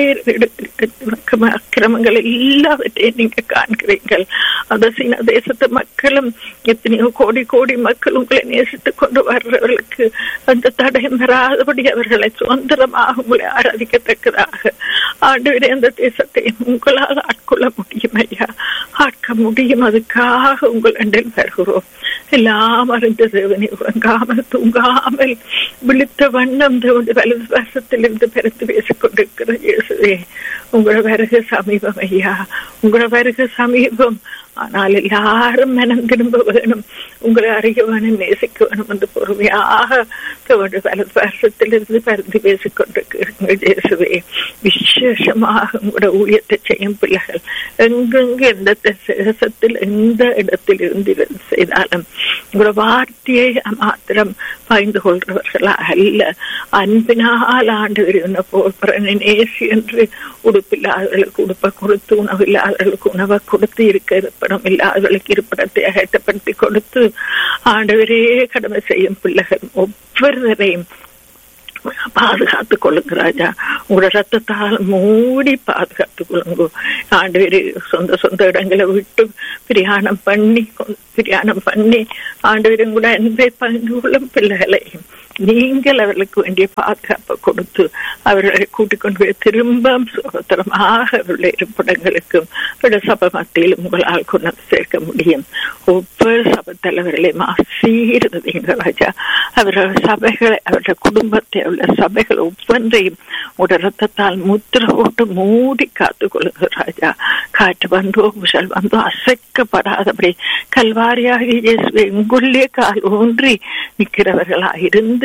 அக்கிரமங்கள் எல்லாவற்றையும் நீங்க காண்கிறீர்கள் அந்த சீனா தேசத்து மக்களும் எத்தனையோ கோடி கோடி மக்கள் உங்களை நேசித்துக் கொண்டு வர்றவர்களுக்கு அந்த தடயம் வராதபடி அவர்களை சுதந்திரமாக உங்களை ஆராதிக்கத்தக்கதாக ஆண்டவரே அந்த தேசத்தை உங்களால் ஆட்கொள்ள முடியும் ஐயா ஆட்க முடியும் அதுக்காக உங்கள் அண்டில் வருகிறோம் எல்லாம் அறிந்த தேவனை உறங்காமல் தூங்காமல் விழித்த வண்ணம் தேவன் வலது வருஷத்திலிருந்து பிறந்து பேசிக் கொண்டிருக்கிற இயேசுவே உங்களோட வருக சமீபம் ஐயா உங்களோட வருக சமீபம் ஆனால் எல்லாரும் மனம் திரும்ப வேணும் உங்களை அறிய வேணும் நேசிக்க வேணும் என்று பொறுமையாக வலது வருஷத்திலிருந்து பறந்து பேசிக் கொண்டிருக்கிறீர்கள் இயேசுவே விசேஷமாக உங்களோட ஊழியத்தை செய்யும் பிள்ளைகள் எங்கெங்கு எந்த தேசத்தில் எந்த இடத்தில் இருந்து செய்தாலும் உங்களோட வார்த்தையை மாத்திரம் பகிர்ந்து கொள்றவர்களா அல்ல அன்பினால் ஆண்டு விரும்பின போல் நேசி என்று உடுப்பில்லாதவர்களுக்கு உடுப்பை கொடுத்து உணவு இல்லாதவர்களுக்கு உணவை கொடுத்து இருக்க இருப்பிடம் இல்லாதவர்களுக்கு இருப்பிடத்தை அகற்றப்படுத்தி கொடுத்து ஆண்டவரே கடமை செய்யும் பிள்ளைகள் ஒவ்வொருவரையும் பாதுகாத்துக் கொள்ளுங்க ராஜா உங்களோட ரத்தத்தால் மூடி பாதுகாத்துக் கொள்ளுங்க ஆண்டு சொந்த சொந்த இடங்களை விட்டு பிரயாணம் பண்ணி பிரயாணம் பண்ணி ஆண்டு கூட அன்பை பகிர்ந்து கொள்ளும் பிள்ளைகளையும் நீங்கள் அவர்களுக்கு வேண்டிய பாதுகாப்பை கொடுத்து அவர்களை கூட்டிக் கொண்டு போய் திரும்ப சுதந்திரமாக அவருடைய இருப்பிடங்களுக்கும் சபை மத்தியிலும் உங்களால் கொண்டு சேர்க்க முடியும் ஒவ்வொரு சபை தலைவர்களையும் ஆசீர்வதிங்க ராஜா அவர்கள் சபைகளை அவருடைய குடும்பத்தை அவருடைய சபைகள் ஒவ்வொன்றையும் உடைய ரத்தத்தால் முத்திர போட்டு மூடி காத்துக் கொள்ளுங்க ராஜா காற்று வந்தோ புஷல் வந்தோ அசைக்கப்படாதபடி கல்வாரியாக இயேசுவை உங்களுடைய கால் ஊன்றி நிற்கிறவர்களாக இருந்து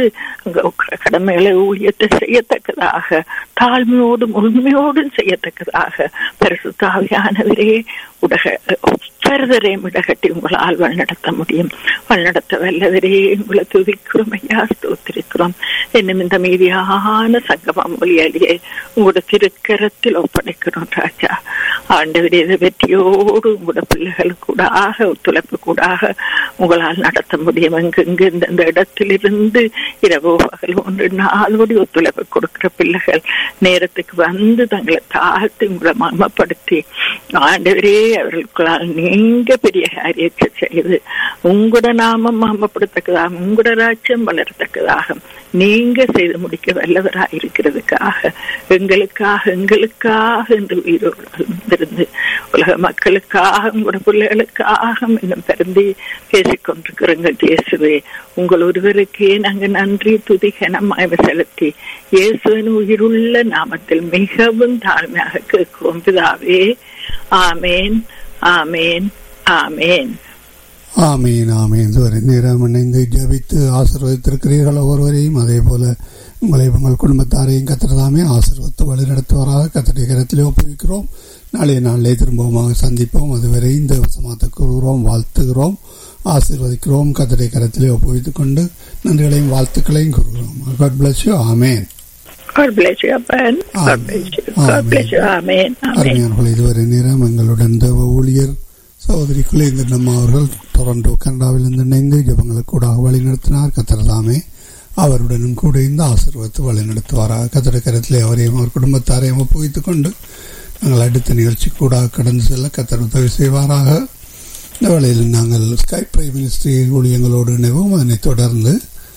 கடமைகளை ஊழியத்தை செய்யத்தக்கதாக தாழ்மையோடும் உண்மையோடும் செய்யத்தக்கதாக பரிசுத்தாவியானவரே உடக ஒவ்வொருவரையும் இடகட்டி உங்களால் வழிநடத்த முடியும் வழிநடத்த வல்லவரே உங்களை துதிக்கிறோம் ஐயா ஸ்தோத்திரிக்கிறோம் என்னும் இந்த மீதியான சங்கமம் மொழியாளியை உங்களோட திருக்கரத்தில் ஒப்படைக்கிறோம் ராஜா ஆண்டவரே வெற்றியோடு உங்களோட பிள்ளைகள் கூடாக ஒத்துழைப்பு கூடாக உங்களால் நடத்த முடியும் எங்கெங்கு இந்த இடத்திலிருந்து இரவோ பகல் ஒன்று நாளோடி ஒத்துழைப்பு கொடுக்கிற பிள்ளைகள் நேரத்துக்கு வந்து தங்களை தாழ்த்தி உங்களை மர்மப்படுத்தி ஆண்டவரே அவர்களுக்குள்ளால் நீங்க பெரிய காரியத்தை செய்து உங்களோட நாமம் மாமப்படுத்தக்கதாக உங்களோட ராஜ்யம் வளரத்தக்கதாக நீங்க செய்து முடிக்க வல்லவராக இருக்கிறதுக்காக எங்களுக்காக எங்களுக்காக என்று உயிரோடு இருந்து உலக மக்களுக்காக உங்களோட பிள்ளைகளுக்காக இன்னும் பிறந்தி பேசிக்கொண்டிருக்கிறோங்க இயேசுவே உங்கள் ஒருவருக்கே நாங்க நன்றி துதிகனமாய் செலுத்தி இயேசுவின் உயிருள்ள நாமத்தில் மிகவும் தாழ்மையாக கேட்கிறோம் பிதாவே ஆமேன் ஆமேன் ஆமேன் ஆமீன் ஆமீன் இதுவரை நேரம் இணைந்து ஜபித்து ஆசீர்வதித்திருக்கிறீர்கள் ஒவ்வொருவரையும் அதே போல உங்களை உங்கள் குடும்பத்தாரையும் கத்திரதாமே ஆசீர்வத்து வழிநடத்துவராக கத்தடைய கரத்திலே ஒப்புவிக்கிறோம் நாளைய நாளிலே திரும்பமாக சந்திப்போம் அதுவரை இந்த வசமாத்த கூறுகிறோம் வாழ்த்துகிறோம் ஆசீர்வதிக்கிறோம் கத்தடைய கரத்திலே ஒப்புவித்துக் கொண்டு நன்றிகளையும் வாழ்த்துக்களையும் கூறுகிறோம் God bless you. Amen God bless you, Apan. God bless you. God bless you. Amen. Amen. அருமையானவர்கள் இதுவரை நேரம் எங்களுடன் தேவ ஊழியர் சகோதரி குலேந்திரன் அவர்கள் டொரண்டோ கனடாவிலிருந்து இணைந்து ஜபங்களுக்கு கூட வழி நடத்தினார் கத்திரதாமே அவருடனும் கூட இந்த ஆசீர்வத்து வழி நடத்துவாராக கத்திர கரத்திலே அவரையும் அவர் குடும்பத்தாரையும் ஒப்புவித்துக் கொண்டு நாங்கள் அடுத்த நிகழ்ச்சி கூட கடந்து செல்ல கத்தர் உதவி செய்வாராக இந்த வேளையில் நாங்கள் ஸ்கை பிரைம் மினிஸ்ட்ரி ஊழியங்களோடு இணைவோம் அதனைத் தொடர்ந்து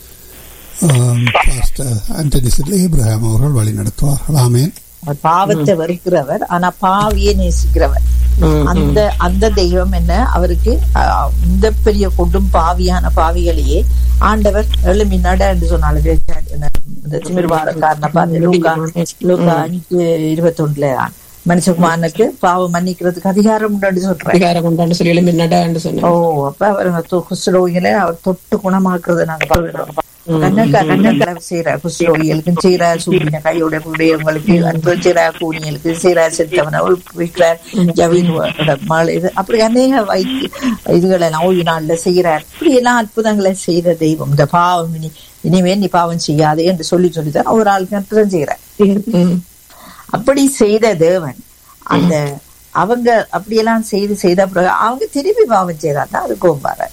பாஸ்டர் ஆண்டனி சில்லி இப்ராஹிம் அவர்கள் வழி நடத்துவார்கள் ஆமேன் பாவத்தை வெறுக்கிறவர் ஆனா பாவியை நேசிக்கிறவர் அந்த அந்த தெய்வம் என்ன அவருக்கு இந்த பெரிய கொடும் பாவியான பாவிகளையே ஆண்டவர் எழுமி நட என்று சொன்னாலும் திமிர்வாரக்காரன பார்த்து லூக்கா லூக்கா அஞ்சு இருபத்தி ஒண்ணுல மனுஷகுமாரனுக்கு பாவம் மன்னிக்கிறதுக்கு அதிகாரம் உண்டு சொல்றேன் அதிகாரம் உண்டான்னு சொல்லி எழுமி நடன்னு சொன்னேன் ஓ அப்ப அவர் குஷ்டரோகிகளை அவர் தொட்டு குணமாக்குறத நாங்க பாக்குறோம் கண்ணக்கா கண்ணக்கா செய்யற குஷ்டரோகிகளுக்கும் செய்யற சூரியன கையோட உடையவங்களுக்கு அன்பு செய்யற கூனியலுக்கு செய்யற செத்தவனை விற்கிறார் ஜவீன் மழை இது அப்படி அநேக வைத்து இதுகளை எல்லாம் ஓய்வு நாள்ல செய்யறார் இப்படி எல்லாம் அற்புதங்களை செய்த தெய்வம் இந்த பாவம் இனி இனிமே நீ பாவம் செய்யாதே என்று சொல்லி சொல்லிதான் ஒரு ஆளுக்கு அற்புதம் செய்யறார் அப்படி செய்த தேவன் அந்த அவங்க அப்படியெல்லாம் செய்து செய்த பிறகு அவங்க திருப்பி பாவம் செய்தாங்க அது கோம்பாரு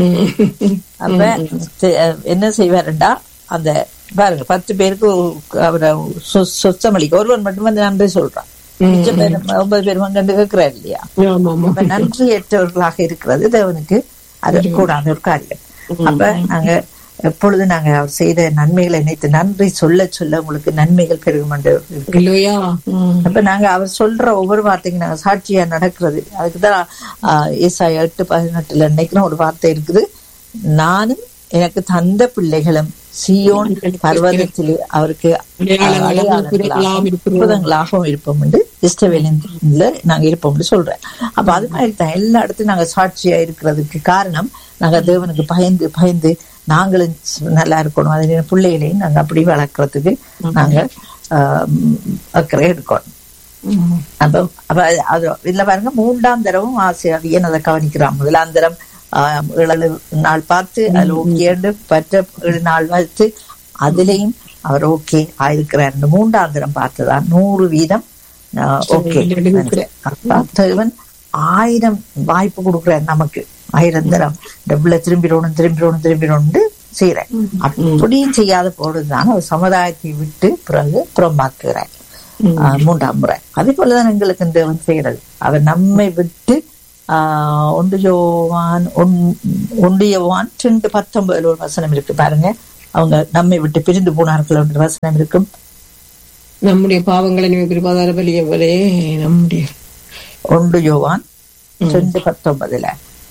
அப்ப என்ன செய்வாருண்டா அந்த பாருங்க பத்து பேருக்கு அவரை சொச்சமளிக்க ஒருவன் மட்டும் வந்து நன்றி சொல்றான் மிச்ச பேர் ஒன்பது பேர் கண்டு கேட்கிறாரு இல்லையா அப்ப நன்றியற்றவர்களாக இருக்கிறது தேவனுக்கு அது கூடாத ஒரு காரியம் அப்ப நாங்க எப்பொழுது நாங்க அவர் செய்த நன்மைகளை நினைத்து நன்றி சொல்ல சொல்ல உங்களுக்கு நன்மைகள் பெருகும் அப்ப நாங்க அவர் சொல்ற ஒவ்வொரு வார்த்தைக்கும் நாங்க சாட்சியா நடக்கிறது அதுக்குதான் ஏசாய எட்டு பதினெட்டுல நினைக்கிறோம் ஒரு வார்த்தை இருக்குது நானும் எனக்கு தந்த பிள்ளைகளும் சியோன் பர்வதத்திலே அவருக்கு அற்புதங்களாகவும் இருப்போம் என்று இஷ்டவேலில நாங்க இருப்போம்னு சொல்றேன் அப்ப அது மாதிரி தான் எல்லா இடத்துலயும் நாங்க சாட்சியா இருக்கிறதுக்கு காரணம் நாங்க தேவனுக்கு பயந்து பயந்து நாங்களும் நல்லா இருக்கணும் அது பிள்ளைகளையும் நாங்க அப்படி வளர்க்கறதுக்கு நாங்க அக்கறை எடுக்கணும் அப்ப அப்ப அது இதுல பாருங்க மூன்றாம் தரவும் ஆசிரியர் அதை கவனிக்கிறான் முதலாம் தரம் ஏழு நாள் பார்த்து அதுல ஓகே பற்ற ஏழு நாள் வைத்து அதுலயும் அவர் ஓகே ஆயிருக்கிறார் மூன்றாம் தரம் பார்த்துதான் நூறு வீதம் ஓகே தேவன் ஆயிரம் வாய்ப்பு கொடுக்குறார் நமக்கு ஆயிரம் தரம் டபுள திரும்பிடணும் திரும்பிடணும் திரும்பிடணும் செய்யறேன் அப்படியும் செய்யாத பொழுதுதான் ஒரு சமுதாயத்தை விட்டு பிறகு புறம்பாக்குகிறார் ஆஹ் மூன்றாம் முறை அதே போலதான் எங்களுக்கு தேவன் செய்கிறது அவர் நம்மை விட்டு ஆஹ் ஒன்று யோவான் ஒன்- ஒன்று யோவான் ரெண்டு பத்தொன்பதுல ஒரு வசனம் இருக்கு பாருங்க அவங்க நம்மை விட்டு பிரிந்து போனார்கள் என்ற வசனம் இருக்கும் நம்முடைய பாவங்களை நீ கிருபாதார பலியவரே நம்முடைய ஒன்று யோவான் ரெண்டு பத்தொன்பதுல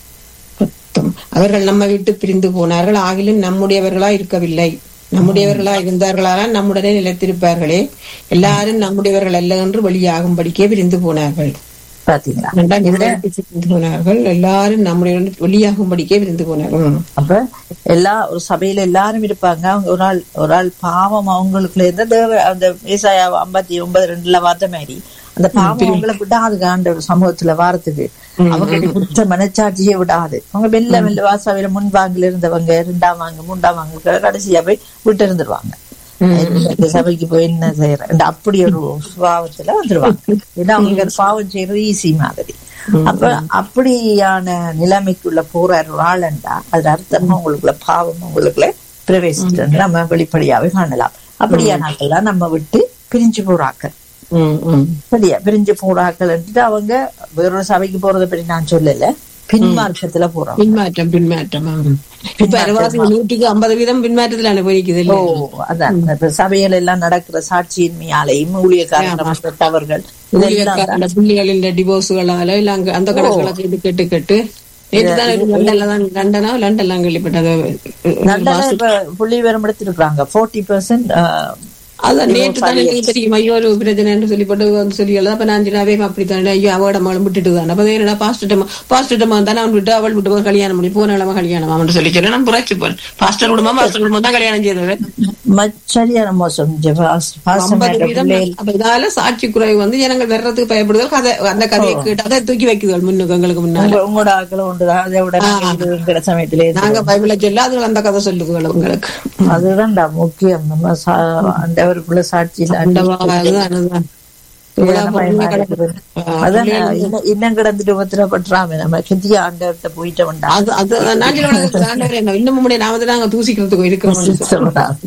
பத்தம் அவர்கள் நம்ம விட்டு பிரிந்து போனார்கள் ஆகிலும் நம்முடையவர்களா இருக்கவில்லை நம்முடையவர்களா இருந்தார்களானால் நம்முடனே நிலைத்திருப்பார்களே எல்லாரும் நம்முடையவர்கள் அல்ல என்று வெளியாகும்படிக்கே பிரிந்து போனார்கள் பாத்தீங்களா இரண்டாம் விட்டு பிரிந்து போனார்கள் எல்லாரும் நம்முடைய வெளியாகும்படிக்கே பிரிந்து போனார்கள் ம். அப்ப எல்லா ஒரு சபையில எல்லாரும் இருப்பாங்க அவங்க ஒரு ஆள் ஒரு ஆள் பாவம் அவங்களுக்குள்ள இருந்த தேவ அந்த ஏசாயா ஐம்பத்தி ஒன்பது ரெண்டுல பார்த்த மாதிரி அந்த பாவம் அவங்கள விடாது ஆண்ட ஒரு சமூகத்துல வாரத்துக்கு அவங்க குற்ற மனச்சாட்சியே விடாது அவங்க மெல்ல மெல்ல வாசாவில முன்பாங்கில இருந்தவங்க ரெண்டாம் வாங்க மூன்றாம் வாங்க கடைசியா போய் விட்டு இருந்துருவாங்க இந்த சபைக்கு போய் என்ன செய்யறேன் அப்படி ஒரு சுபாவத்துல வந்துருவாங்க ஏன்னா அவங்க அது பாவம் செய்யறது ஈஸி மாதிரி அப்ப அப்படியான நிலைமைக்குள்ள போற ஒரு ஆளுண்டா அது அர்த்தமா உங்களுக்குள்ள பாவம் உங்களுக்குள்ள பிரவேசிச்சு நம்ம வெளிப்படையாவே காணலாம் அப்படியான ஆட்கள் நம்ம விட்டு பிரிஞ்சு போறாக்கள் ம், ம். சரியா பிரிஞ்சு போறாக்கள் அவங்க வேறொரு சபைக்கு போறதை பற்றி நான் சொல்லல பின்மார்க்கத்துல போறோம் பின்மாற்றம் பின்மாற்றம் ஆம். இப்ப அரைவாசி நூற்றுக்கு ஐம்பது வீதம் பின்மாற்றத்துல அனுபவிக்குது ஓ இல்ல அதான் இப்ப சபையில எல்லாம் நடக்கிற சாட்சியின்மையாலையும் ஊழியக்காரர்கள் தவறுகள் இதெல்லாம் அந்த பிள்ளைகளின் டிவோர்ஸுகளால இல்ல அங்க அந்த கணக்குகளை கேட்டு கேட்டு கேட்டு நேற்று தான் ஒரு லண்டன்ல தான் லண்டனா லண்டன்லாம் கேள்விப்பட்டது நல்ல இப்ப புள்ளி விவரம் எடுத்திருக்காங்க ஃபோர்ட்டி பெர்சென்ட் அதான் நேற்று தான் எனக்கு தெரியும் ஐயோ ஒரு பிரச்சனைன்னு சொல்லிப்பட்டு வந்து சொல்லி எழுத அப்ப நான் சொன்னேன், அவன் அப்படித்தானே ஐயோ அவட மகளும் விட்டுட்டு தான் அப்ப என்னடா பாஸ்டர் பாஸ்டர் தானே அவன் விட்டு அவள் விட்டு போய் கல்யாணம் பண்ணி போன கிழமை கல்யாணம் அவன் சொல்லி சொல்லி நான் புராட்சி போறேன் பாஸ்டர் குடும்பம் பாஸ்டர் குடும்பம் தான் கல்யாணம் செய்தது சரியான மோசம் ஐம்பது வீதம் அப்ப இதால சாட்சி குறைவு வந்து ஜனங்கள் வர்றதுக்கு பயப்படுதல் கதை அந்த கதையை கேட்டு அதை தூக்கி வைக்குதல் முன்னுக்கு எங்களுக்கு முன்னால உங்களோட ஆக்களும் உண்டுதான் அதை விட நாங்க இருக்கிற சமயத்திலே நாங்க பைபிள சொல்ல அது அந்த கதை சொல்லுதுகள் உங்களுக்கு அதுதான்டா முக்கியம் நம்ம சா- ஆண்டவருக்குள்ள சாட்சி ஆண்டவா, அதுதான், அதுதான். இவ்வளவு பொறுமையா கிடக்குது. ஆஹ் அதான் இன்னும் இன்னும் கிடந்துட்டு உபத்திரப்பட்டுறாம நம்ம கித்திய ஆண்டவர்கிட்ட போயிட்ட வேண்டாம் அது அது நான் சொல்ல வந்தது, ஆண்டவரே, என்ன இன்னும் உம்முடைய நாமத்தை நாங்க தூசிக்கிறதுக்கு இருக்கிறோம்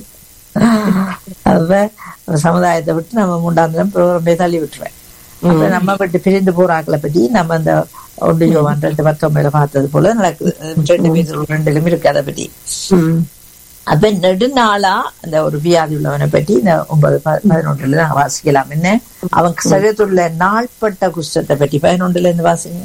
அப்ப சமுதாயத்தை விட்டு நம்ம மூன்றாம் ப்ரோக்ராமே தள்ளி விட்டுருவேன் அப்ப நம்ம விட்டு பிரிந்து போறாக்களை பத்தி நம்ம அந்த ஒன்று யோவான் ரெண்டு பத்தொன்பதுல பார்த்தது போல நடக்குது ரெண்டு பேர் ரெண்டிலும் இருக்கு அதை பத்தி ம். அப்ப நெடுநாளா அந்த ஒரு வியாதி உள்ளவனை பற்றி இந்த ஒன்பது ப- பதினொன்றுல நாங்க வாசிக்கலாம் என்ன அவன் சரீரத்துள்ள நாள்பட்ட குஷ்டத்தை பற்றி பதினொன்றுல இருந்து வாசிங்க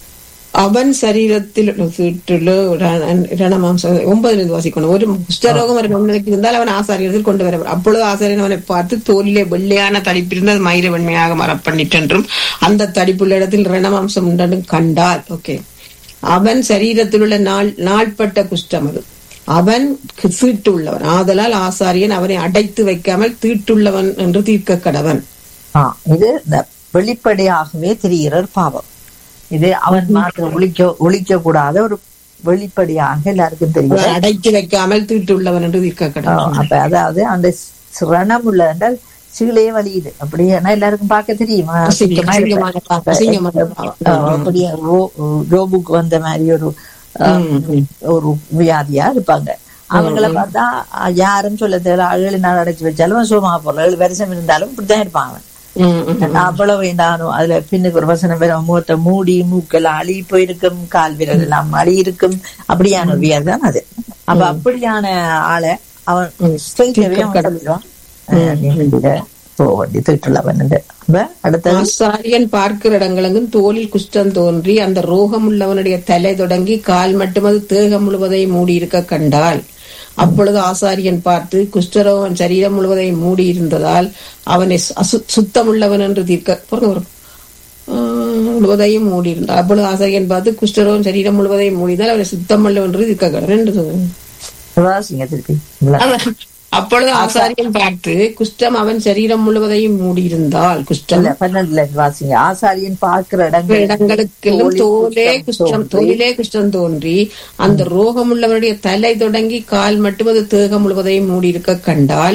அவன் சரீரத்தில் சீட்டுள்ள ரணமாம்சம் ஒன்பதுல இருந்து வாசிக்கணும் ஒரு குஷ்டரோகம் ஒரு மனிதனுக்கு இருந்தால் அவன் ஆசாரியத்தில் கொண்டு வர அப்பொழுது ஆசாரியன் அவனை பார்த்து தோலிலே வெள்ளையான தடிப்பிருந்த அது மயிர வெண்மையாக மரப்பண்ணிட்டென்றும் அந்த தடிப்புள்ள இடத்தில் ரணமாம்சம் உண்டென்றும் கண்டால் ஓகே அவன் சரீரத்தில் உள்ள நாள் நாள்பட்ட குஷ்டம் அது அவன் சீட்டுள்ளவன் ஆதலால் ஆசாரியன் அவனை அடைத்து வைக்காமல் தீட்டுள்ளவன் என்று தீர்க்க கடவன் ஆ, இது இந்த வெளிப்படையாகவே தெரிகிற ஒரு பாவம் இது அவன் மாத்திரம் ஒழிக்க ஒழிக்க கூடாத ஒரு வெளிப்படையாக எல்லாருக்கும் தெரியும் அவன் அடைத்து வைக்காமல் தீட்டுள்ளவன் என்று தீர்க்க கடவன் அப்ப அதாவது அந்த சிரணம் உள்ள என்றால் சீலையே வலியுது அப்படியே ஆனா எல்லாருக்கும் பார்க்க தெரியுமா சுத்தமா அசிங்கமான இருப்பேன். பாவம், அசிங்கமான பாவம். ஆ, அப்படியே ரோ- ரோபுக்கு வந்த மாதிரி ஒரு ஆ, ஒரு வியாதியா இருப்பாங்க அவங்கள பார்த்தா ஆ, யாரும் சொல்ல தேவையில்ல ஏழு நாள் அடைச்சு வச்சாலும் சுகமா போறோம் ஏழு வருஷம் இருந்தாலும் இப்படித்தான் இருப்பாங்க ம், ம். அவ்வளவு வேண்டானோ அதுல பின்னுக்கு ஒரு வசனம் வேற முகத்தை மூடி மூக்கெல்லாம் அழி போயிருக்கும் கால் விரல் எல்லாம் அழி இருக்கும் அப்படியான ஒரு வியாதி தான் அது அப்ப அப்படியான ஆளை அவன் ஸ்ட்ரெயிட்டாவே அவன் சொல்லிடுவான் அஹ், நீ வெளியில போக வேண்டி திட்டுள்ளவன் அப்ப அடுத்தது ஆசாரியன் பார்க்கிற இடங்களெங்கும் தோலில் குஷ்டம் தோன்றி அந்த ரோகம் உள்ளவனுடைய தலை தொடங்கி கால் மட்டுமது தேகம் முழுவதையும் மூடி இருக்க கண்டால் அப்பொழுது ஆசாரியன் பார்த்து குஷ்டரோகன் சரீரம் முழுவதையும் மூடி இருந்ததால் அவனை அசு- சுத்தமுள்ளவன் என்று தீர்க்க பொறுங்க, பொறுங்க. ஆஹ், முழுவதையும் மூடி இருந்தார் அப்பொழுது ஆசாரியன் பார்த்து குஷ்டரோகன் சரீரம் முழுவதையும் மூடினால் அவனை சுத்தமுள்ளவன் என்று தீர்க்க கடவன் என்று சொன்னார். வாசிங்க திருப்பி இல்ல. அதான். அப்பொழுது ஆசாரியன் பார்த்து குஷ்டம் அவன் சரீரம் முழுவதையும் மூடியிருந்தால் குஷ்டம் இல்ல பன்னெண்டுல இருந்து வாசிங்க ஆசாரியன் பார்க்கிற இடங்கள் இடங்களுக்கெல்லாம் தோலே குஷ்டம் தோலிலே குஷ்டம் தோன்றி அந்த ரோகமுள்ளவனுடைய தலை தொடங்கி கால் மட்டும் அது தேகம் முழுவதையும் மூடி இருக்க கண்டால்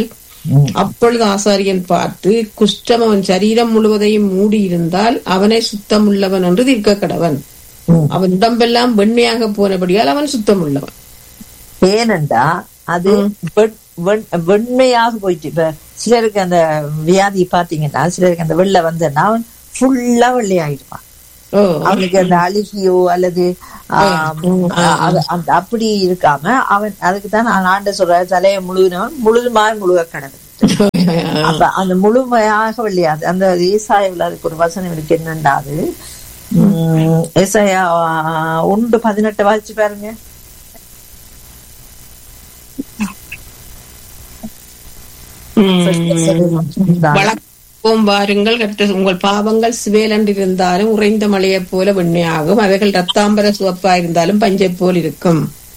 அப்பொழுது ஆசாரியன் பார்த்து குஷ்டம் அவன் சரீரம் முழுவதையும் மூடி இருந்தால் அவனை சுத்தம் உள்ளவன் என்று தீர்க்க கடவன் அவன் உடம்பெல்லாம் வெண்மையாக போனபடியால் அவன் சுத்தம் உள்ளவன் ஏனென்றா அது வெண்- வெண்- வெண்மையாக போயிட்டு இப்ப சிலருக்கு அந்த வியாதி பாத்தீங்கன்னா சிலருக்கு அந்த வெள்ளை வந்ததுன்னா அவன் ஃபுல்லா வெள்ளையாயிடுவான் ஓ அவனுக்கு அந்த அழுகியோ அல்லது ஆம், அது- அந்த அப்படி இருக்காம அவன் அதுக்கு தான் நான் ஆண்ட சொல்ற தலையை முழுகினவன் முழுதுமாய் முழுக கடவுள் அப்ப அந்த முழுமையாக வெளியாது அந்த ஏசாயாவில் அதுக்கு ஒரு வசனம் இருக்கு என்னண்டா அது உம், ஏசாயா ஒன்று பதினெட்டு வாசிச்சு பாருங்க வழக்கம் வாருங்கள் கர்த்தர் உங்கள் பாவங்கள் சிவேலண்டிருந்தாலும் உறைந்த மழையைப் போல வெண்மையாகும் அவைகள் ரத்தாம்பர சிவப்பா இருந்தாலும் பஞ்சை போல் இருக்கும்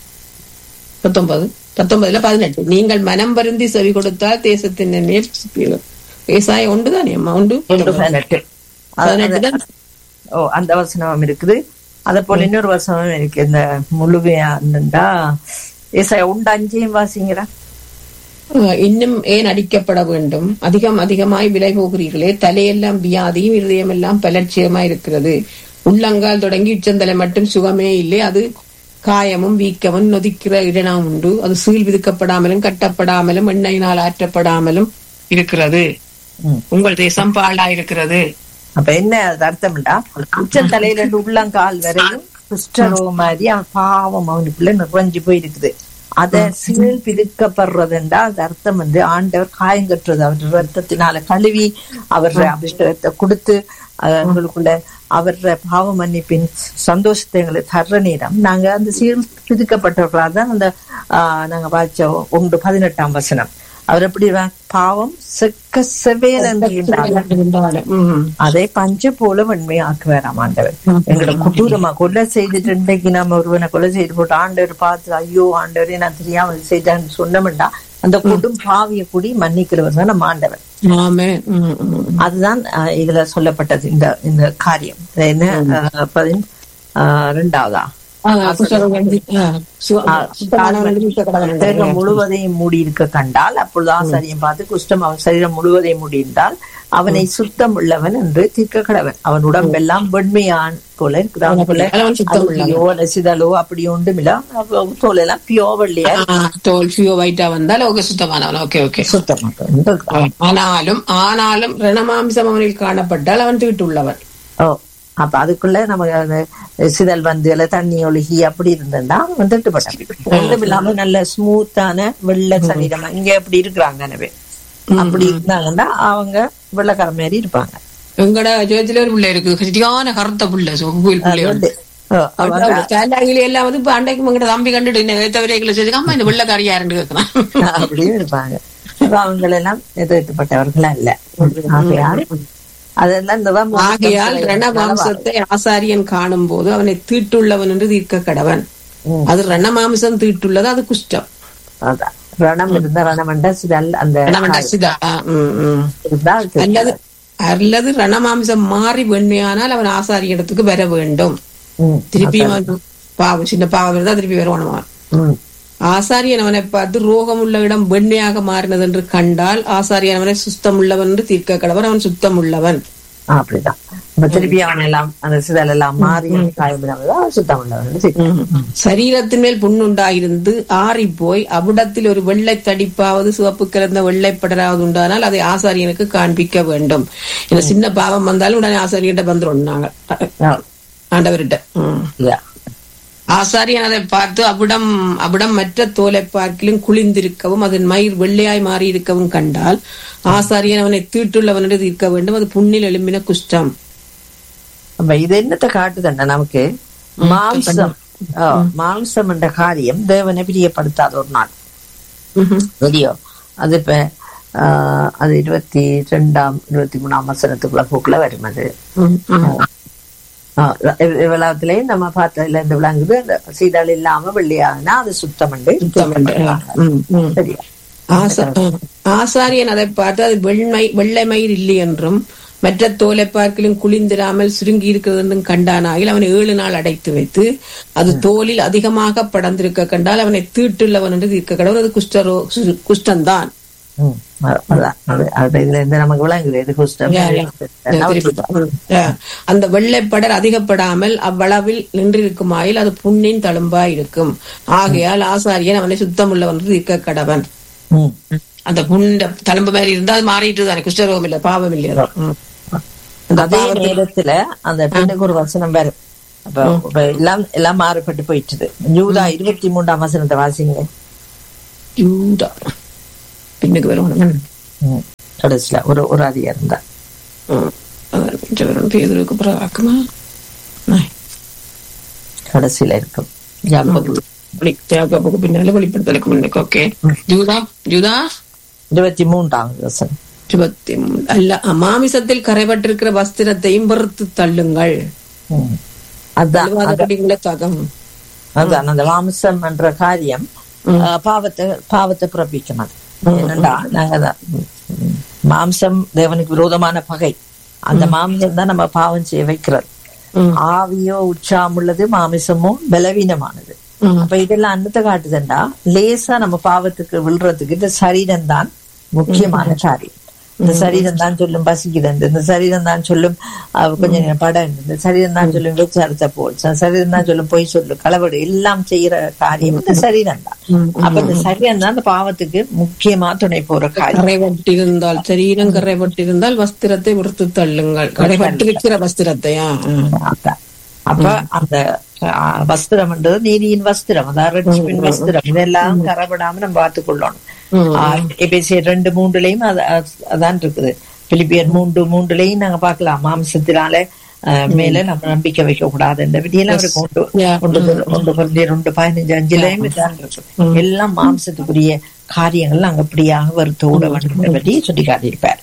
பத்தொன்பது பத்தொன்பதுல பதினெட்டு நீங்கள் மனம் வருந்தி செவி கொடுத்தால் தேசத்தின் நேர் விவசாயம் உண்டு தானே அம்மா உண்டு ஒன்று பதினெட்டு பதினெட்டு தான் ஓ அந்த வசனம் இருக்குது அத போல இன்னொரு வசனம் இருக்கு இந்த முழுமையா ஏசாயா உண்டு அஞ்சையும் வாசிங்கிறா ஆஹ் இன்னும் ஏன் அடிக்கப்பட வேண்டும் அதிகம் அதிகமாய் விலை போகிறீர்களே தலையெல்லாம் வியாதியும் இருதயம் எல்லாம் பலட்சியமா இருக்கிறது உள்ளங்கால் தொடங்கி உச்சந்தலை மட்டும் சுகமே இல்லை அது காயமும் வீக்கமும் நொதிக்கிற இடனம் உண்டு அது சீல் விதுக்கப்படாமலும் கட்டப்படாமலும் எண்ணெயினால் ஆற்றப்படாமலும் இருக்கிறது ம். உங்கள் தேசம் பாழா இருக்கிறது அப்ப என்ன அது அர்த்தம்டா உச்சந்தலையில இருந்து உள்ளங்கால் வரையும் குஷ்டரோகம் மாதிரி அவன் பாவம் அவனுக்குள்ள நிறைஞ்சு போயிருக்குது அத சீல் பிதுக்கப்படுறதுண்டா அது அர்த்தம் வந்து ஆண்டவர் காயங்கட்டுறது அவர் ரத்தத்தினால கழுவி அவர் அபிஷேகத்தை கொடுத்து அஹ், எங்களுக்குள்ள அவர் பாவ மன்னிப்பின் சந்தோஷத்தை எங்களுக்கு தர்ற நேரம் நாங்க அந்த சீல் பிதுக்கப்பட்டவர்களாக தான் அந்த ஆஹ், நாங்க வாய்ச்ச ஒன்று பதினெட்டாம் வசனம் அவர் எப்படி வா- பாவம் செக்க செவேல் என்று இருந்தாலும் ம். அதை பஞ்ச போல வெண்மையாக்குவாராம் ஆண்டவர் எங்களை கொடூரமா கொலை செய்துட்டு இன்றைக்கு நாம ஒருவனை கொலை செய்து போட்டு ஆண்டவர் பார்த்து ஐயோ ஆண்டவரே நான் தெரியாமல் செய்தேன்னு சொன்னோம்டா அந்த கொடும் பாவிய கூடி மன்னிக்கிறவர் தான் நம்ம ஆண்டவர் ஆமே ம், ம். அதுதான் அஹ், இதுல சொல்லப்பட்டது இந்த இந்த காரியம் இது என்ன அஹ், பதின் அஹ், ரெண்டாவதா ஆஹ் குஷ்டரோகம் ஆஹ் சு- சுத்தமானவன் வீழ்த்தப்படவன் தேகம் முழுவதையும் மூடி இருக்க கண்டால் அப்பொழுது ஆசாரியம் பார்த்து குஷ்டம் அவன் சரீரம் முழுவதையும் மூடியிருந்தால் அவனை சுத்தம் உள்ளவன் என்று தீர்க்க கடவன் அவன் உடம்பெல்லாம் வெண்மையான் போல இருக்குது அவனுக்குள்ள அவன் சுத்தம் உள்ளவன். அழுகியோ நசிதலோ அப்படி ஒன்றுமில்ல அவன் தோல் எல்லாம் பியோ வெள்ளையா ஆஹ் தோல் ஃபியோ ஒயிட்டா வந்தால் ஓகே சுத்தமானவன் ஓகே ஓகே சுத்தமாக ஆனாலும் ஆனாலும் ரணமாம்சம் அவனில் காணப்பட்டால் அவன் தீட்டுள்ளவன் ஓ அப்ப அதுக்குள்ள நமக்கு அந்த சிதல் வந்து இல்ல தண்ணி ஒழுகி அப்படி இருந்தா அவன் திட்டுப்பட்டான் ஒன்றும் இல்லாம நல்ல ஸ்மூத்தான வெள்ளை சரீரம் இங்க அப்படி இருக்கிறாங்க எனவே அப்படி இருந்தாங்கன்னா அவங்க வெள்ளைக்கார மாதிரி இருப்பாங்க எங்கட சேர்ச்சில ஒரு பிள்ளை இருக்கு சரியான கருத்த பிள்ளை கோயில் பிள்ளை வந்து, ஓ, அவங்க சேண்டாங்கிலி எல்லாம் வந்து இப்ப அன்றைக்கு உங்கட தம்பி கண்டுட்டு என்ன தவிர சொல்லி அம்மா இந்த வெள்ளக்காரி யாருன்னு கேட்கலாம் அப்படியும் இருப்பாங்க அப்ப அவங்களெல்லாம் எதிர்த்துப்பட்டவர்கள் அல்ல ஆகையால் அதெல்லாம் இந்த தான் ஆகையால் ரணமாம்சத்தை ஆசாரியன் காணும் போது அவனை தீட்டுள்ளவன் என்று தீர்க்க கடவன் ம். அது ரணமாம்சம் தீட்டுள்ளது அது குஷ்டம் அதான் ரணம் இருந்தா ரணமண்டா சிதல் அந்த ரணமண்டா சிதா ஆ, ம், ம். இருந்தா அது அல்லது அல்லது ரணமாம்சம் மாறி வெண்மையானால் அவன் ஆசாரி இடத்துக்கு வர வேண்டும் ம், திருப்பியும் அவன் பாவம் சின்ன பாவம் இருந்தா திருப்பி வருவான் அவன் ம். ஆசாரியன் அவனை பார்த்து ரோகம் உள்ள இடம் வெண்மையாக மாறினது என்று கண்டால் ஆசாரியன் அவனை சுத்தம் உள்ளவன் என்று தீர்க்க கடவன் அவன் சுத்தம் உள்ளவன் அப்படிதான் இப்ப திருப்பி அவன் எல்லாம் அந்த சிதல் எல்லாம் மாறி காயமில்லாமதான் சுத்தம் உள்ளவன் சரி. சரீரத்தின் மேல் புண்ணுண்டாயிருந்து ஆறி போய் அவ்விடத்தில் ஒரு வெள்ளை தடிப்பாவது சிவப்பு கலந்த வெள்ளை படராவது உண்டானால் அதை ஆசாரியனுக்கு காண்பிக்க வேண்டும் இந்த சின்ன பாவம் வந்தாலும் உடனே ஆசாரியர்கிட்ட வந்துடும் நாங்க ஆ, ஆண்டவர்கிட்ட ம். இல்ல. ஆசாரியன் அதை பார்த்து அவ்விடம் அவ்விடம் மற்ற தோலை பார்க்கிலும் குளிந்திருக்கவும் அதன் மயிர் வெள்ளையாய் மாறி இருக்கவும் கண்டால் ஆசாரியன் அவனை தீட்டுள்ளவன் என்று தீர்க்க வேண்டும் அது புண்ணில் எழும்பின குஷ்டம் அப்ப இது என்னத்தை காட்டுதண்டா நமக்கு மாம்சம் ஆ, மாம்சம் என்ற காரியம் தேவனை பிரியப்படுத்தாத ஒரு நாள் சரிയോ അതിപ്പോ ആ, അത് ഇരുപത്തി രണ്ടാം ഇരുപത്തി மூணாம் வசனத்துக்குள்ள போக்குல வரும் அது விழாத்திலையும் நம்ம பார்த்ததுல இருந்து விளங்குது அந்த சீதல் இல்லாம வெள்ளையாகுனா அது சுத்தம் சரியா ஆசா- ஆசாரியன் அதை பார்த்து அது வெண்மை வெள்ளை மயிர் இல்லை என்றும் மற்ற தோலை பார்க்கிலும் குளிந்திராமல் சுருங்கி இருக்கிறது என்றும் கண்டானாயில் அவனை ஏழு நாள் அடைத்து வைத்து அது தோலில் அதிகமாக படர்ந்திருக்க கண்டால் அவனை தீட்டுள்ளவன் என்று தீர்க்க கடவுள் அது குஷ்டரோ சு- குஷ்டம்தான் ம், அ- அதான் அது அது இதுல இருந்து நமக்கு விளங்குது இது குஷ்டம் யா, யா. திருப்பி பா. ம். யா. அந்த வெள்ளைப்படர் அதிகப்படாமல் அவ்வளவில் நின்றிருக்குமாயில் அது புண்ணின் தழும்பாய் இருக்கும் ஆகையால் ஆசாரியன் அவனை சுத்தமுள்ளவன் இருக்க கடவன் ம். அந்த புண்ட தழும்பு மாதிரி இருந்தா அது மாறிட்டு தானே குஷ்டரோகம் இல்ல பாவம் இல்லையா ம். அந்த அதே பாவத்தை நேரத்துல அந்த பெண்ணுக்கு ஒரு வசனம் வரும் அப்ப இப்ப எல்லாம் எல்லாம் மாறுபட்டு போயிட்டுது யூதா இருபத்தி மூன்றாம் வசனத்தை வாசிங்க யூதா பின்னுக்கு வரணும் ம். கடைசியில ஒரு ஒரு அதிகாரம் தான் ம். அதான் கொஞ்சம் வரும். பேதுருக்கு அப்புறம் ஆக்குமா நாய். கடைசியில இருக்கும் யாக்கோபு வெளி- யாக்கோபுக்கு பின்னால வெளிப்படுத்தலுக்கு முன்னுக்கு ஓகே ஜூதா ஜூதா இருபத்தி மூன்றாவது வசனம் இருபத்தி மூணு அல்ல மாமிசத்தில் கரைபட்டிருக்கிற வஸ்திரத்தையும் வெறுத்து தள்ளுங்கள் ம். அதான் வலுவாத அதான். கடிங்களை தாகம் அதான் அந்த மாம்சம் என்ற காரியம் அஹ், பாவத்தை பாவத்தை பிறப்பிக்கும் அது என்னண்டா நாங்க தான், ம், ம், மாம்சம் தேவனுக்கு விரோதமான பகை அந்த மாம்சம் தான் நம்ம பாவம் செய்ய வைக்கிறது ம். ஆவியோ உற்சாகம் உள்ளது மாமிசமோ பலவீனமானது ம். அப்ப இதெல்லாம் அன்னத்தை காட்டுதுண்டா லேசா நம்ம பாவத்துக்கு விழுறதுக்கு இந்த சரீரம் தான் முக்கியமான காரியம் இந்த சரீரம் தான் சொல்லும் பசிக்குது இந்த சரீரம் தான் சொல்லும் அஹ், கொஞ்சம் நேரம் படம் இந்த சரீரம் தான் சொல்லும் விபச்சாரத்தை போல் ச- சரீரம் தான் சொல்லும் பொய் சொல்லு களவடு எல்லாம் செய்யற காரியம் இந்த சரீரம் தான் அப்ப இந்த சரீரம் தான் இந்த பாவத்துக்கு முக்கியமா துணை போற காரியம் கரைபட்டிருந்தால் சரீரம் கரைபட்டிருந்தால் வஸ்திரத்தை விடுத்து தள்ளுங்கள் கரைபட்டிருக்கிற வஸ்திரத்தையா அதான். அப்ப அந்த அஹ், வஸ்திரம்ன்றது நீதியின் வஸ்திரம் அதாவது ரட்சிப்பின் வஸ்திரம் இதெல்லாம் கரப்படாம நம்ம பார்த்துக் கொள்ளணும் ஆஹ், எபேசியர் ரெண்டு மூன்றுலயும் அது அது- அதான் இருக்குது பிலிப்பியர் மூன்று மூன்றுலயும் நாங்க பார்க்கலாம் மாம்சத்தினால அஹ், மேல நம்ம நம்பிக்கை வைக்க கூடாது இந்த விதியெல்லாம் அவருக்கு கொண்டு Yeah. கொண்டு கொண்டு- கொண்டு கொண்டு ரெண்டு பதினஞ்சு அஞ்சுலயும் இதான் இருக்கு எல்லாம் மாம்சத்துக்குரிய காரியங்கள் நாங்க அப்படியாக வருத்தோட வேண்டும் பற்றி சொல்லி காட்டியிருப்பார்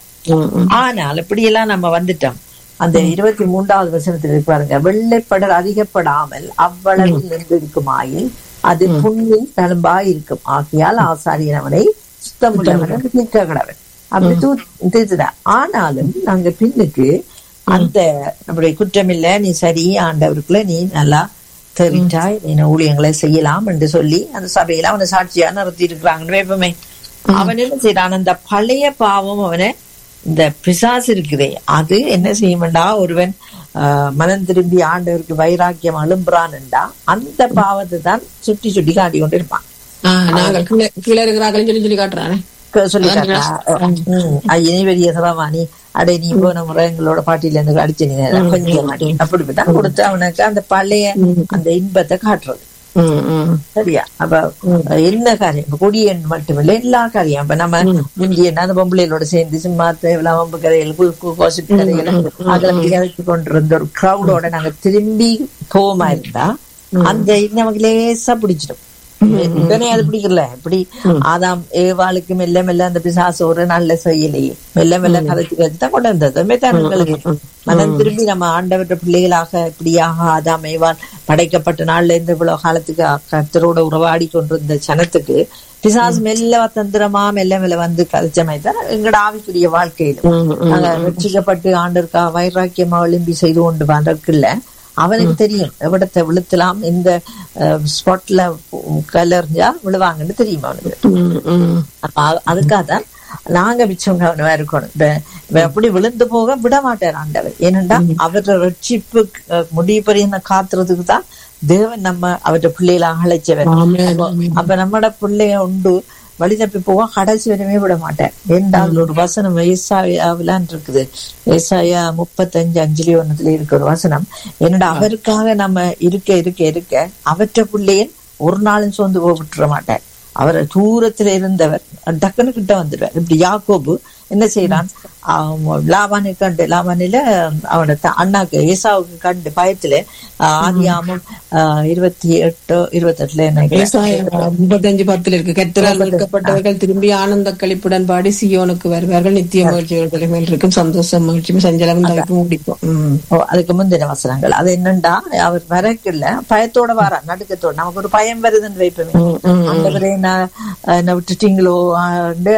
ஆனால் இப்படியெல்லாம் நம்ம வந்துட்டோம் அந்த இருபத்தி மூன்றாவது வசனத்தில் இருக்கு பாருங்க வெள்ளைப்படல் அதிகப்படாமல் அவ்வளவு நின்றிருக்குமாயில் அது புண்ணின் தழும்பாய் இருக்கும் ஆகையால் ஆசாரியன் அவனை சுத்தமுள்ளவனை நிற்க கடவன் அப்படி தூ- தீர்த்துட்டார் ஆனாலும் நாங்க பின்னுக்கு அந்த நம்முடைய குற்றமில்ல நீ சரி ஆண்டவருக்குள்ள நீ நல்லா தெரிஞ்சாய் நீ ஊழியங்களை செய்யலாம் என்று சொல்லி அந்த சபையில அவனை சாட்சியா நிறுத்தி இருக்கிறாங்கன்னு வைப்போமே அவன் என்ன செய்யறான் அந்த பழைய பாவம் அவனை இந்த பிசாசு இருக்குதே அது என்ன செய்யும்டா ஒருவன் ஆஹ், மனம் திரும்பி ஆண்டவருக்கு வைராக்கியம் அழும்புறான்டா அந்த பாவத்தை தான் சுட்டி சுட்டி காட்டி கொண்டு இருப்பான் நாங்கள் கீழே கீழே இருக்கிறாங்கன்னு சொல்லி சொல்லி காட்டுறானே க- சொல்லி காட்டுறான். ம், ஐயனி பெரிய சபமா நீ அடே நீ போன முறை எங்களோட பாட்டியில இருந்து அடிச்சு நீ கொஞ்சம் மாட்டி அப்படிதான் கொடுத்து அவனுக்கு அந்த பழைய அந்த இன்பத்தை காட்டுறது ம், ம். சரியா அப்ப என்ன காரியம் இப்ப கொடியன் மட்டுமில்ல எல்லா காரியம் இப்ப நம்ம முந்தைய அந்த பொம்பளைகளோட சேர்ந்து சும்மா தேவையில்லாம் வம்பு கதைகள் கு- கு- கோசிப்பு கதைகள் அதில் விளையாடி கொண்டிருந்த ஒரு கிரௌடோட நாங்க திரும்பி போமா இருந்தா அந்த இது நமக்கு லேசா பிடிச்சிடும் உடனே அது பிடிக்கல இப்படி ஆதாம் ஏவாளுக்கு மெல்ல மெல்ல அந்த பிசாசு ஒரு நல்ல செயலையே மெல்ல மெல்ல கதைச்சு கதைச்சு தான் கொண்டு வந்தது மெத்தான் எங்களுக்கு மனம் திரும்பி நம்ம ஆண்டவற்ற பிள்ளைகளாக இப்படியாக ஆதாம் ஏவாள் படைக்கப்பட்ட நாள்ல இருந்து இவ்வளவு காலத்துக்கு கர்த்தரோட உறவாடி கொண்டிருந்த சனத்துக்கு பிசாசு மெல்ல தந்திரமா மெல்ல மெல்ல வந்து கதைச்சமை தான் எங்களோட ஆவிக்குரிய வாழ்க்கையில நாங்க ரட்சிக்கப்பட்டு ஆண்டருக்கா வைராக்கியமா எழும்பி செய்து கொண்டு வந்திருக்குல்ல அவனுக்கு தெரியும் எவிடத்தை விழுத்தலாம் இந்த ஸ்பாட்ல கலர்ஞ்சா விழுவாங்கன்னு தெரியும் அவனுக்கு ம், ம். அப்ப அ- அதுக்காக தான் நாங்க மிச்சம் கவனமா இருக்கணும் இப்ப இவன் அப்படி விழுந்து போக விட மாட்டார் ஆண்டவர் ஏனென்றா அவர ரட்சிப்பு அஹ், முடிவு பரியந்த காத்துறதுக்கு தான் தேவன் நம்ம அவற்றை பிள்ளைகளாக அழைச்சவர் ஆமென், அப்ப- அப்ப நம்மட பிள்ளைய உண்டு வழி தப்பி போக கடைசி வரையுமே விட மாட்டேன் என்றால் ஒரு வசனம் ஏசாயாவிலான் இருக்குது ஏசாயா முப்பத்தஞ்சு அஞ்சலி ஒண்ணுல இருக்க ஒரு வசனம் என்னடா அவருக்காக நம்ம இருக்க இருக்க இருக்க அவற்ற பிள்ளையன் ஒரு நாளும் சோர்ந்து போக விட்டுற மாட்டேன் அவர் தூரத்துல இருந்தவர் டக்குன்னு கிட்ட வந்துடுவார் இப்படி யாக்கோபு என்ன செய்யறான் அவன் லாபானை கண்டு லாபானில அவனோட த- அண்ணாக்கு ஏசாவுக்கு கண்டு பயத்துல ஆஹ், ஆதியாமம் ஆஹ், இருபத்தி எட்டு இருபத்தெட்டுல நினைக்கிறேன் ஏசாயா முப்பத்தஞ்சு பத்துல இருக்கு கத்திரால் மீட்கப்பட்டவர்கள் திரும்பி ஆனந்த கழிப்புடன் பாடி சியோனுக்கு வருவார்கள் நித்திய மகிழ்ச்சிகள் மேல் இருக்கும் சந்தோஷம் மகிழ்ச்சியும் சஞ்சலம் தலைப்பு முடிப்போம் ம். ஓ, அதுக்கு முந்தின வசனங்கள் அது என்னண்டா அவர் வரக்கில்ல பயத்தோட வாரா நடுக்கத்தோட நமக்கு ஒரு பயம் வருதுன்னு வைப்போமே ம், ம். ஆண்டவரே நான் என்ன விட்டுட்டீங்களோ ஆண்டு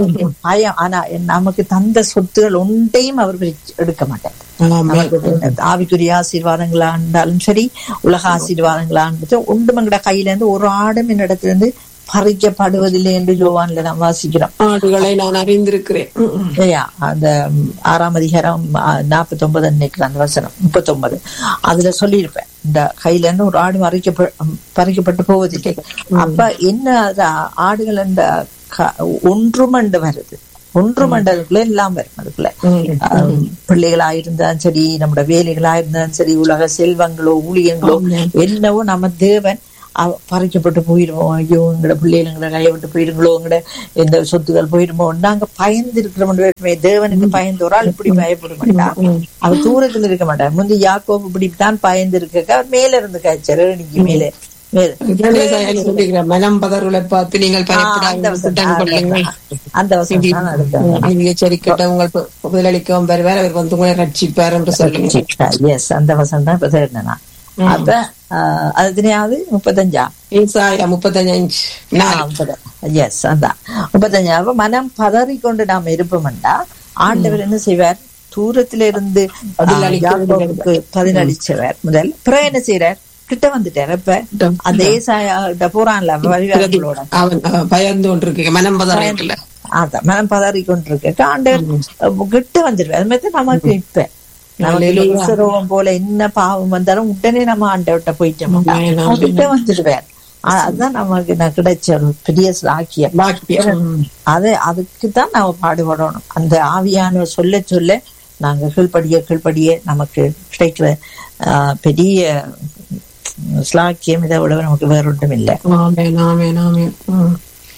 பயம் ஆனா நமக்கு தந்த சொத்துகள் ஒன்றையும் அவர் பிரிச்சு எடுக்க மாட்டார் ஆமென். நமக்கு ஆவிக்குரிய ஆசீர்வாதங்களா இருந்தாலும் சரி உலக ஆசீர்வாதங்களா இருந்துட்டு ஒன்று மங்கட கையில இருந்து ஒரு ஆடும் என்னிடத்துல இருந்து பறிக்கப்படுவதில்லை என்று ஜோவான்ல நாம் வாசிக்கிறோம் ஆடுகளை நான் அறிந்திருக்கிறேன் ம், ம். இல்லையா அந்த ம், ஆறாம் அதிகாரம் நாற்பத்தி ஒன்பது நினைக்கிறேன் அந்த வசனம் முப்பத்தொன்பது அதுல சொல்லியிருப்பேன் இந்த கையில இருந்து ஒரு ஆடு மறைக்கப்ப பறிக்கப்பட்டு போவதில்லை அப்ப என்ன அது ஆடுகள் அந்த க- ஒன்றுமண்டு வருது ஒன்று மண்டலுக்குள்ள எல்லாம் வரும் அதுக்குள்ள ஆஹ், பிள்ளைகளா இருந்தாலும் சரி நம்முடைய வேலைகளா இருந்தாலும் சரி உலக செல்வங்களோ ஊழியங்களோ என்னவோ நம்ம தேவன் அவ- பறிக்கப்பட்டு போயிடுவோம் ஐயோ எங்கட பிள்ளைகள் எங்களை கையை விட்டு போயிடுங்களோ எங்கட எந்த சொத்துக்கள் போயிடுமோ நாங்க பயந்து இருக்கிறோம் தேவனுக்கு பயந்து ஒரு ஆள் இப்படி பயப்பட மாட்டான் அவர் தூரத்துல இருக்க மாட்டார் முந்தி யாக்கோப் இப்படித்தான் பயந்து இருக்க அவர் மேல இருந்து காய்ச்சாரு இன்னைக்கு மேல மேல இதுதான் ஏசாயால சொல்லியிருக்கிறார். மனம் பதறுகளை பார்த்து நீங்கள் ஆ, அந்த பயப்படாமல் வசனம், திட்டம் கொள்ளுங்கள் அந்த வசனம் தான் அடுத்தது. நீங்க எச்சரிக்கட்ட உங்கள் பு- பதிலளிக்கவும் பெறுவார் அவர் வந்து உங்களை ரட்சிப்பார் என்று சொல்லுங்க எஸ் அந்த வசனம் தான் இப்ப தேடினா அப்ப ஆஹ், அது தெரியாது முப்பத்தஞ்சா ஏசாயா முப்பத்தஞ்சு நாலு எஸ் அதான் முப்பத்தஞ்சு அப்ப மனம் பதறி கொண்டு நாம் இருப்போம்டா ஆண்டவர் என்ன செய்வார் தூரத்துல இருந்து பதிலளிக்க யாக்கோபுக்கு பதிலளிச்சவர் முதல் அப்புறம் என்ன செய்யறார் கிட்ட வந்துட்டார் இப்ப அந்த ஏசாயா போறான்ல வழிகாட்டிகளோட அவன் அவன் பயந்து கொண்டிருக்கு மனம் பதறல அதான் மனம் பதறி கொண்டிருக்க ஆண்டவர் கிட்ட வந்துடுவார் அது மாதிரி நமக்கு இப்ப நமக்கு இந்த Hallelujah. குஷ்டரோகம் போல என்ன பாவம் வந்தாலும் உடனே நம்ம ஆண்டவர்கிட்ட போயிட்டோம் Amen, அவர் கிட்ட வந்துடுவார் அ- அதுதான் நமக்கு நான் கிடைச்ச ஒரு பெரிய சாக்கியம் பாக்கியம் அது அதுக்கு தான் நாம பாடுபடணும் அந்த ஆவியான சொல்ல சொல்ல நாங்க கீழ்படிய கீழ்படிய நமக்கு கிடைக்கிற ஆஹ், பெரிய ஸ்லாக்கியம் இதை விட நமக்கு வேற ஒன்றும் இல்லை ஆமென் ஆமென் ஆமென் ம்.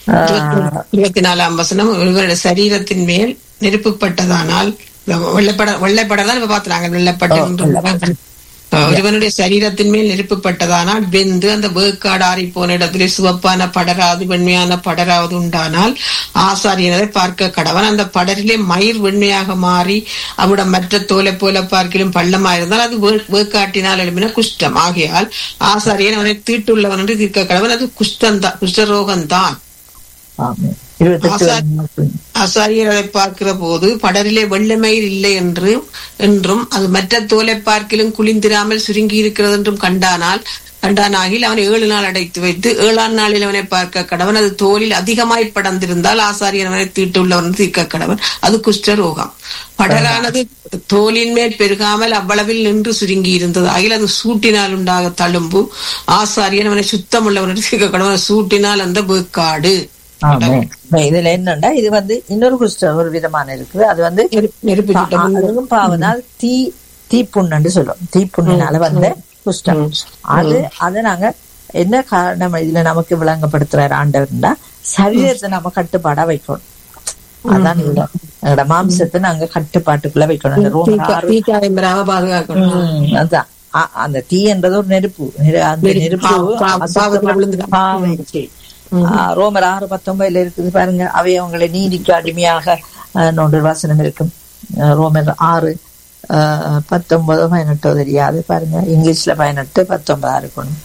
ஆஹ், இருபத்தி நாலாம் வசனம் ஒருவருடைய சரீரத்தின் மேல் நெருப்புப்பட்டதானால் வெள்ளப்பட வெள்ளைப்படதான் இப்ப பாத்துறாங்க வெள்ளைப்பட்ட ஒருவனுடைய சரீரத்தின் மேல் நெருப்புப்பட்டதானால் வெந்து அந்த வேக்காடு ஆறி போன இடத்திலே சிவப்பான படராது வெண்மையான படராவது உண்டானால் ஆசாரியனரை பார்க்க கடவன் அந்த படரிலே மயிர் வெண்மையாக மாறி அவிடம் மற்ற தோலை போல பார்க்கிலும் பள்ளமாயிருந்தால் அது வே- வேக்காட்டினால் எழுப்பின குஷ்டம் ஆகையால் ஆசாரியன் அவனை தீட்டுள்ளவன் என்று தீர்க்க கடவன் அது குஷ்டந்தான் குஷ்டரோகம்தான் ஆமென். இருபத்தெட்டு ஆசாரியர் அதை பார்க்கிற போது படரிலே வெள்ளமயிர் இல்லை என்று என்றும் அது மற்ற தோலை பார்க்கிலும் குளிந்திராமல் சுருங்கி இருக்கிறது என்றும் கண்டானால் கண்டானாகில் அவனை ஏழு நாள் அடைத்து வைத்து ஏழாம் நாளில் அவனை பார்க்க கடவன் அது தோலில் அதிகமாய் படர்ந்திருந்தால் ஆசாரியர் அவனை தீட்டுள்ளவன் என்று தீர்க்க கடவன் அது குஷ்டரோகம் படரானது தோலின் மேல் பெருகாமல் அவ்வளவில் நின்று சுருங்கி இருந்தது ஆகில் அது சூட்டினால் உண்டாக தழும்பு ஆசாரியன் அவனை சுத்தம் உள்ளவன் என்று தீர்க்க கடவன் சூட்டினால் அந்த வேக்காடு ஆமென். இப்ப இதுல என்னன்னா இது வந்து இன்னொரு குஷ்டம் ஒரு விதமான இருக்குது அது வந்து நெருப்பு- நெருப்பு பா- சுட்டம். அதுவும் பாவனால் தீ தீப்புண்ணுன்னு சொல்லுவோம் தீப்புண்ணினால வந்த குஷ்டம் அது அதை நாங்க என்ன காரணம் இதுல நமக்கு விளங்கப்படுத்துறாரு ஆண்டவர்னா சரீரத்தை நம்ம கட்டுப்பாடா வைக்கணும் அதான் இதுல எங்களோட மாம்சத்தை நாங்க கட்டுப்பாட்டுக்குள்ள வைக்கணும் அந்த ரோமர் தீக்கா- ஆறு தீக்காயம் வராம பாதுகாக்கணும் ம், அதான் அ- அந்த தீ என்றது ஒரு நெருப்பு நெரு- அந்த நெருப்பு, நெருப்பு பா- பா- பாவத்துல விழுந்துட்டா. பாவம். ஆ, ரோமர் ஆறு பத்தொன்பதுல இருக்குது பாருங்க அவயவங்களை நீதிக்கு அடிமையாக ஆ, ஒரு வசனம் இருக்கும் ஆ, ரோமர் ஆறு ஆ, பத்தொன்பது பதினெட்டோ தெரியாது பாருங்க இங்கிலீஷ்ல பதினெட்டு பத்தொன்பதா இருக்கணும்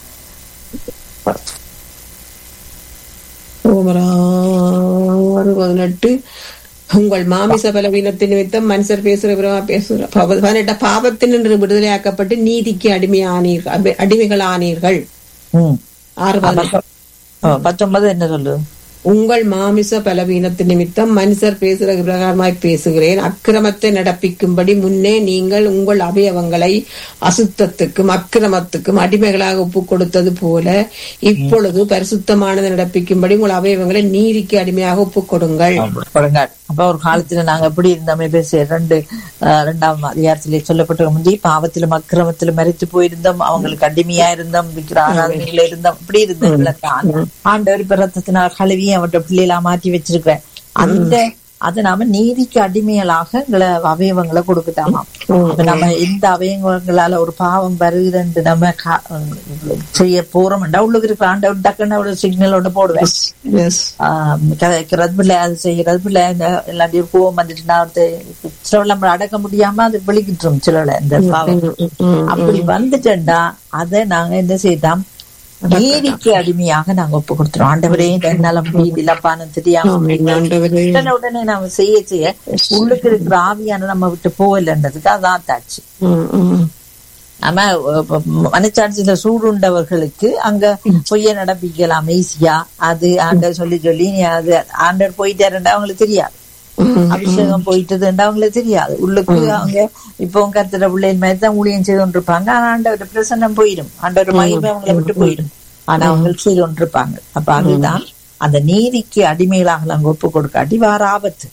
ஆறு பதினெட்டு உங்கள் மாமிச பலவீனத்தின் நிமித்தம் மனுஷர் பேசுற விரமா பேசுற பாவ- பதினெட்டு பாவத்தின் என்று விடுதலையாக்கப்பட்டு நீதிக்கு அடிமையானீர்கள் அபி- அடிமைகள் ஆனீர்கள் ம். ஆறு பதினெட்டு ஆ, பத்தொன்பது என்ன சொல்லு உங்கள் மாமிச பலவீனத்தின் நிமித்தம் மனுஷர் பேசுகிற பிரகாரமாய் பேசுகிறேன் அக்கிரமத்தை நடப்பிக்கும்படி முன்னே நீங்கள் உங்கள் அவயவங்களை அசுத்தத்துக்கும் அக்கிரமத்துக்கும் அடிமைகளாக ஒப்புக் கொடுத்தது போல இப்பொழுது பரிசுத்தமானதை நடப்பிக்கும்படி உங்கள் அவயவங்களை நீதிக்கு அடிமையாக ஒப்புக் கொடுங்கள் கொடுங்காட் அப்ப ஒரு காலத்துல நாங்க எப்படி இருந்தோமே பேச ரெண்டு ஆஹ், இரண்டாம் அதிகாரத்திலே சொல்லப்பட்ட முந்தி பாவத்திலும் அக்கிரமத்திலும் மறைத்து போயிருந்தோம் அவங்களுக்கு அடிமையா இருந்தோம் விக்கிர ஆராதனையில இருந்தோம் இப்படி இருந்தவங்களத்தான் ஆண்டவர் இப்ப ரத்தத்தினால் கழுவி அவட்ட பிள்ளைகளா மாற்றி வச்சிருக்கிறேன் அந்த அது நாம நீதிக்கு அடிமைகளாக எங்களை அவயவங்களை கொடுக்கட்டாமா அப்ப நம்ம எந்த அவயவங்களால ஒரு பாவம் வருதுன்னு நம்ம கா- செய்ய போறோம்டா உள்ளுக்கு இருக்கிற ஆண்டவர் டக்குன்னு ஒரு சிக்னலோட போடுவேன் Yes. கதைக்கிறது பிள்ளை அது செய்யறது பிள்ளை இந்த எல்லாத்தையும் கோவம் வந்துட்டுனா சில நம்ம அடக்க முடியாம அது வெளிக்கிட்டுரும் சில இந்த பாவம் அப்படி வந்துட்டேன்டா அதை நாங்க என்ன செய்தோம் நீதிக்கு அடிமையாக நாங்க ஒப்பு கொடுத்துரும் ஆண்டவரே இது என்னால முடியுது இல்லப்பான்னு தெரியாம ஆமென் ஆண்டவரே. உடனே உடனே நாம செய்ய செய்ய உள்ளுக்கு இருக்கிற ஆவியான நம்ம விட்டு போகலன்றதுக்கு அதான் தாச்சு ம், ம். ஆமா இப்ப மனச்சாட்சியில சூடுண்டவர்களுக்கு அங்க பொய்ய நடப்பிக்கலாம் ஈஸியா அது ஆண்டர் சொல்லி சொல்லி நீ அது ஆண்டர் போயிட்டாருண்டா அவங்களுக்கு தெரியாது அபிஷேகம் போயிட்டதுண்டா அவங்களுக்கு தெரியாது உள்ளுக்கு அவங்க இப்போ கத்துற பிள்ளைகள் மாதிரி தான் ஊழியம் செய்து கொண்டிருப்பாங்க ஆனா ஆண்டவர் பிரசன்னம் போயிடும் ஆண்டவர் மகிமை அவங்களை விட்டு போயிடும் ஆனா அவங்க செய்து கொண்டிருப்பாங்க அப்ப அதுதான் அந்த நீதிக்கு அடிமைகளாக நாங்க ஒப்பு கொடுக்காட்டி வார ஆபத்து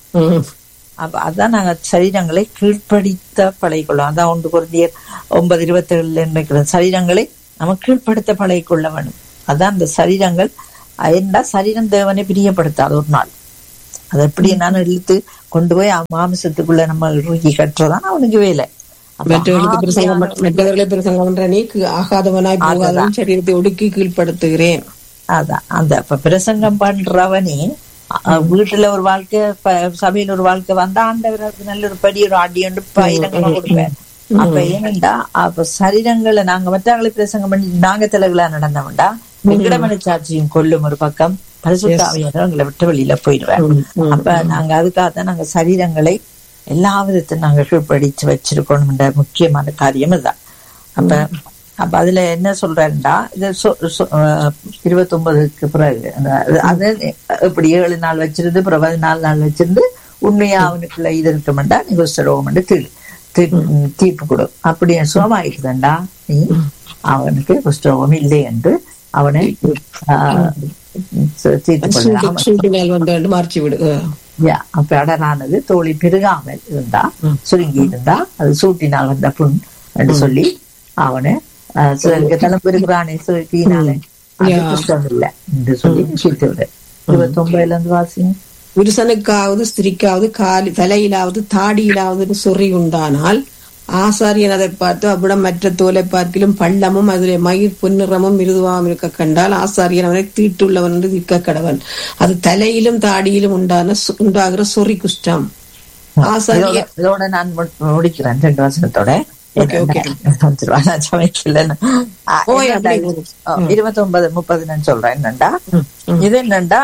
அப்ப அதான் நாங்க சரீரங்களை கீழ்ப்படுத்த பழகிக்கொள்ளும் அதான் ஒன்று குருந்தியர் ஒன்பது இருபத்தி ஏழுல இருக்கிற சரீரங்களை நம்ம கீழ்ப்படுத்த பழகிக்கொள்ள வேணும் அதான் அந்த சரீரங்கள் என்ன சரீரம் தேவனை பிரியப்படுத்தாது ஒரு நாள் அதை எப்படி நான் இழுத்து கொண்டு போய் அவன் மாமிசத்துக்குள்ள நம்ம இறுக்கி கட்டுறதான் அவனுக்கு வேலை அப்ப மற்றவர்களுக்கு பிரசங்கம் ஆவியான- பண்ண- மற்றவர்களை பிரசங்கம் பண்ற நீ கு- ஆகாதவனாய் போகாதவன் சரீரத்தை ஒடுக்கி கீழ்ப்படுத்துகிறேன் அதான் அந்த இப்ப பிரசங்கம் பண்றவனே அ, வீட்டுல ஒரு வாழ்க்கை ப- சபையில ஒரு வாழ்க்கை வந்தா ஆண்டவருக்கு நல்ல ஒரு படி ஒரு அடி ஒன்று பயிரங்களை கொடுப்பேன் அப்ப ஏனண்டா அப்ப சரீரங்களை நாங்க மற்றவங்களை பிரசங்கம் பண்ணி நாங்க தலைகளா நடந்தவன்டா விங்கடமனச்சாட்சியும் கொல்லும் ஒரு பக்கம் பரிசுத்தாவியான எங்களை விட்டு வெளியில போயிடுவேன் அப்ப நாங்க அதுக்காக தான் நாங்க சரீரங்களை எல்லா விதத்தையும் நாங்க கீழ்ப்படிச்சு வச்சிருக்கணும்ன்ற முக்கியமான காரியம் இதுதான் அப்ப அப்ப அதுல என்ன சொல்றேன்டா இது இருபத்தி ஒன்பதுக்கு பிறகு அந்த- அது இப்படி ஏழு நாள் வச்சிருந்து பிறகு பதினாலு நாள் வச்சிருந்து உண்மையா அவனுக்குள்ள இது இருக்குமெண்டா நீ குஷ்டரோகம் தீ- தீ- தீர்ப்பு கொடு அப்படி சுகமாயிருந்தா நீ அவனுக்கு குஷ்டரோகம் இல்லை என்று அவனை ஆஹ், தீர்த்து கொள்ளலாம் சூட்டினால் வந்து மார்ச்சி விடு அஹ். யா, அப்ப அடரானது தோழி பெருகாமல் இருந்தா சுருங்கி இருந்தா அது சூட்டினால் வந்த புண் என்று சொல்லி அவனை ஆஹ், சிலருக்கு தலை பெருகிறானே சுருக்கினாலே அது யா. குற்றம் இல்லை என்று சொல்லி தீர்த்து விடு இருபத்தி ஒன்பதுல இருந்து வாசிங்க புருஷனுக்காவது ஸ்திரிக்காவது காலி தலையிலாவது தாடியிலாவது சொறி உண்டானால் ஆசாரியன் அதை பார்த்து அவ்விடம் மற்ற தோலை பார்க்கிலும் பள்ளமும் அதிலே மயிர் பொன்னிறமும் மிருதுவாகவும் இருக்க கண்டால் ஆசாரியன் அவனை தீட்டுள்ளவன் என்று இருக்க கடவன் அது தலையிலும் தாடியிலும் உண்டான சு- உண்டாகிற சொறி குஷ்டம் இதோட ஆசாரியன் இதோட நான் மு- முடிக்கிறேன் ரெண்டு வசனத்தோட Okay, okay. வந்துருவா, நான் சமைக்கலன்னு ஆ, ஓ, என்னண்டா அப்படி. இது? ஆ, இருபத்தி ஒன்பது முப்பது நான் சொல்றேன் என்னண்டா இது என்னண்டா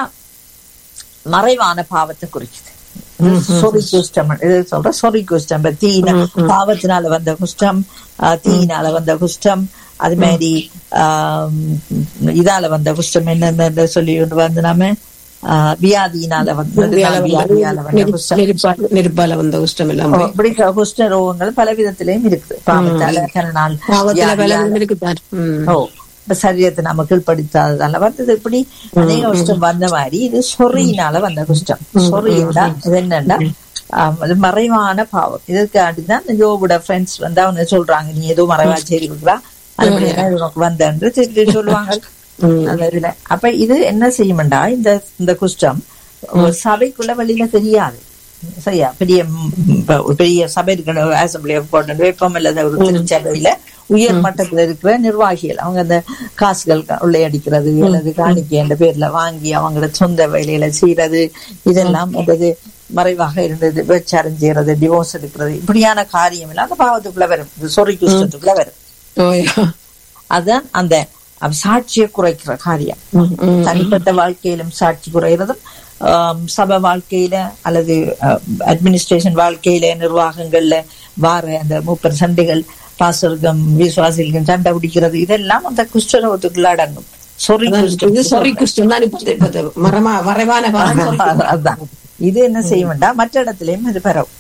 மறைவான பாவத்தை குறிக்குது சொறி குஷ்டம் இது சொல்ற சொறி குஷ்டம் இப்ப தீன பாவத்தினால வந்த குஷ்டம் ஆ, தீயினால வந்த குஷ்டம் அது மாதிரி ஆம், இதால வந்த குஷ்டம் என்னன்னு சொல்லி கொண்டு வந்து நாம ஆ, வியாதியினால வந்த வியாதியால வந்த குஷ்டம் நெருப்பால நெருப்பால வந்த குஷ்டம் எல்லாம் போய். இப்படி குஷ்ட ரோகங்கள் பல விதத்திலையும் இருக்குது பாவத்தால கரணால் பாவத்துல பல வியாதியால. விதம் இருக்குதான் ம். ஓ இப்ப சரீரத்தை நம்ம கீழ்படுத்தாததால வந்தது இப்படி அநேக குஷ்டம் வந்த மாதிரி இது சொறியினால வந்த குஷ்டம் சொறியண்டா இது என்னன்னா ஆம், அது மறைவான பாவம் இதுக்கு அடுத்துதான் இந்த யோபுட ஃப்ரெண்ட்ஸ் வந்து அவங்க சொல்றாங்க நீ ஏதோ மறைவா செய்து கொடுக்குறா அதுபடியெல்லாம் இது உனக்கு வந்தன்று திருப்பி சொல்லுவாங்க அந்த இதுல அப்ப இது என்ன செய்யும்டா இந்த இந்த குஷ்டம் ஒரு சபைக்குள்ள வெளியில தெரியாது சரியா பெரிய ம், இப்ப ஒரு பெரிய சபை இருக்கிற அசம்பிளி போட்டு வைப்பம் இல்லாத ஒரு திருச்சபையில உயர் மட்டத்துல இருக்கிற நிர்வாகிகள் அவங்க அந்த காசுகள் க- உள்ளையடிக்கிறது அல்லது காணிக்கை என்ற பேர்ல வாங்கி அவங்களோட சொந்த வேலையில செய்யறது இதெல்லாம் அதாவது மறைவாக இருந்தது விபச்சாரம் செய்யறது டிவோர்ஸ் எடுக்கிறது இப்படியான காரியம் எல்லாம் அந்த பாவத்துக்குள்ள வரும் இந்த சொறி குஷ்டத்துக்குள்ள வரும் ஓயா. அதான் அந்த அவ சாட்சியை குறைக்கிற காரியம் ம், ம். தனிப்பட்ட வாழ்க்கையிலும் சாட்சி குறைகிறதும் ஆம், சபை வாழ்க்கையில அல்லது அட்மினிஸ்ட்ரேஷன் வாழ்க்கையில நிர்வாகங்கள்ல வார அந்த மூப்பர் சண்டைகள் பாசருக்கும் விசுவாசிகளுக்கும் சண்டை பிடிக்கிறது இதெல்லாம் அந்த குஷ்டரோகத்துக்குள்ள அடங்கும் சொறி அதான் குஷ்டம் இது சொறி குஷ்டம் தான் இப்ப இப்ப மரமா மறைவான பாவம். அதான் இது என்ன செய்ய வேண்டாம் மற்ற இடத்துலயும் இது பரவும்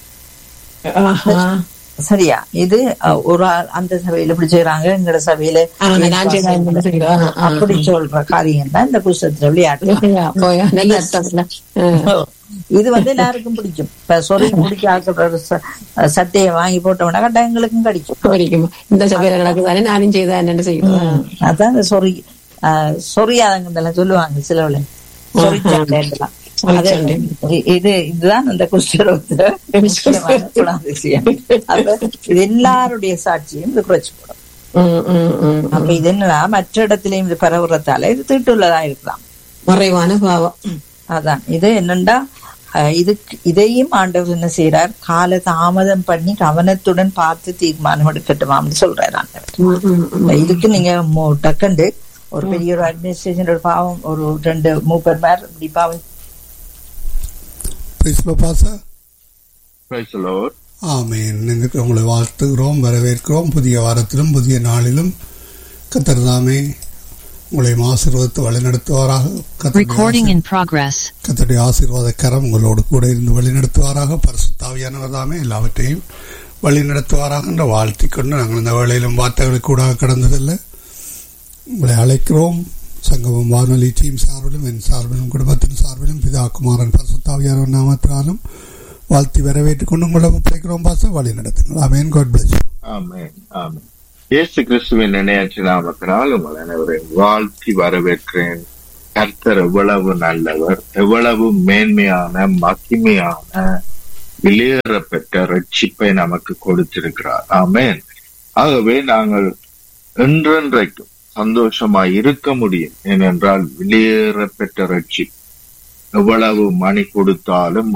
ஆஹா. சரியா இது அஹ், ஒரு ஆள் அந்த சபையில இப்படி செய்யறாங்க எங்கட சபையில ஆ, அந்த நான் செய்தா இந்த மாதிரி செய்தா. ஆ, ஆ. அப்படி சொல்ற காரியம் தான் இந்த குஷ்டத்துல விளையாட்டு ஓயா, ஓயா. நல்ல அர்த்தம் இல்ல? ஆ. இது வந்து எல்லாருக்கும் பிடிக்கும் இப்ப சொறி முடிக்க ஆக்கிற சட்டையை வாங்கி போட்டோம்னா கட்டா எங்களுக்கும் கிடைக்கும் வரைக்கும் இந்த சபையில நடக்குதானே நானும் செய்தா என்ன செய்யணும் அதான் இந்த சொறி ஆஹ் சொறியாதங்கெல்லாம் சொல்லுவாங்க சிலவுல சொறி சண்டைலாம் அது இ- இது இதுதான் அந்த குஷ்டரோகத்துல முக்கியமான குணாதிசயம் அப்ப இது எல்லாருடைய சாட்சியும் இது குறைச்சு போடும் ம், ம், ம். அப்ப இது என்னன்னா மற்ற இடத்திலையும் இது பரவுறதால இது தீட்டுள்ளதா இருக்கலாம் மறைவான பாவம் அதான் இது என்னண்டா அஹ், இதுக்கு இதையும் ஆண்டவர் என்ன செய்யறார் கால தாமதம் பண்ணி கவனத்துடன் பார்த்து தீர்மானம் எடுக்கட்டுமாம்னு சொல்றாரு ஆண்டவர் ம், ம், ம். இதுக்கு நீங்க மு- டக்குண்டு ஒரு பெரிய ஒரு அட்மினிஸ்ட்ரேஷன் ஒரு பாவம் ஒரு ரெண்டு மூப்பர் மேர் இப்படி பாவம் பிரைஸ் பாச Praise the Lord. ஆமேன் என்று உங்களை வாழ்த்துகிறோம் வரவேற்கிறோம் புதிய வாரத்திலும் புதிய நாளிலும் கத்தர் தாமே உங்களை ஆசீர்வதித்து வழிநடத்துவாராக கர்த்தருடைய Recording in progress. கத்தருடைய ஆசீர்வாத கரம் உங்களோடு கூட இருந்து வழிநடத்துவாராக பரிசுத்தாவியானவர் தாமே எல்லாவற்றையும் வழிநடத்துவாராக என்ற வாழ்த்திக் கொண்டு நாங்கள் இந்த வேளையிலும் வார்த்தைகளுக்கு கூட கடந்ததில்லை உங்களை அழைக்கிறோம் சங்கமம் வானொலி டீம் சார்பிலும் என் சார்பிலும் குடும்பத்தின் சார்பிலும் பிதா குமாரன் பரிசுத்தாவியானவர் நாமத்தினாலும் வாழ்த்தி வரவேற்றுக் கொண்டு உங்களை ஒப்படைக்கிறோம் பாச வழி நடத்துங்கள் ஆமேன் காட் பிளஸ் ஆமென் ஆமென் இயேசு கிறிஸ்துவின் நினையாற்று நாமத்தினால் உங்கள் அனைவரையும் வாழ்த்தி வரவேற்கிறேன் கர்த்தர் எவ்வளவு நல்லவர் எவ்வளவு மேன்மையான மகிமையான வெளியேறப்பெற்ற ரட்சிப்பை நமக்கு கொடுத்திருக்கிறார் ஆமென் ஆகவே நாங்கள் என்றென்றைக்கும் சந்தோஷமாய் இருக்க முடியும் ஏனென்றால் வெளியேறப்பெற்ற ரட்சிப்பு எவ்வளவு மணி கொடுத்தாலும்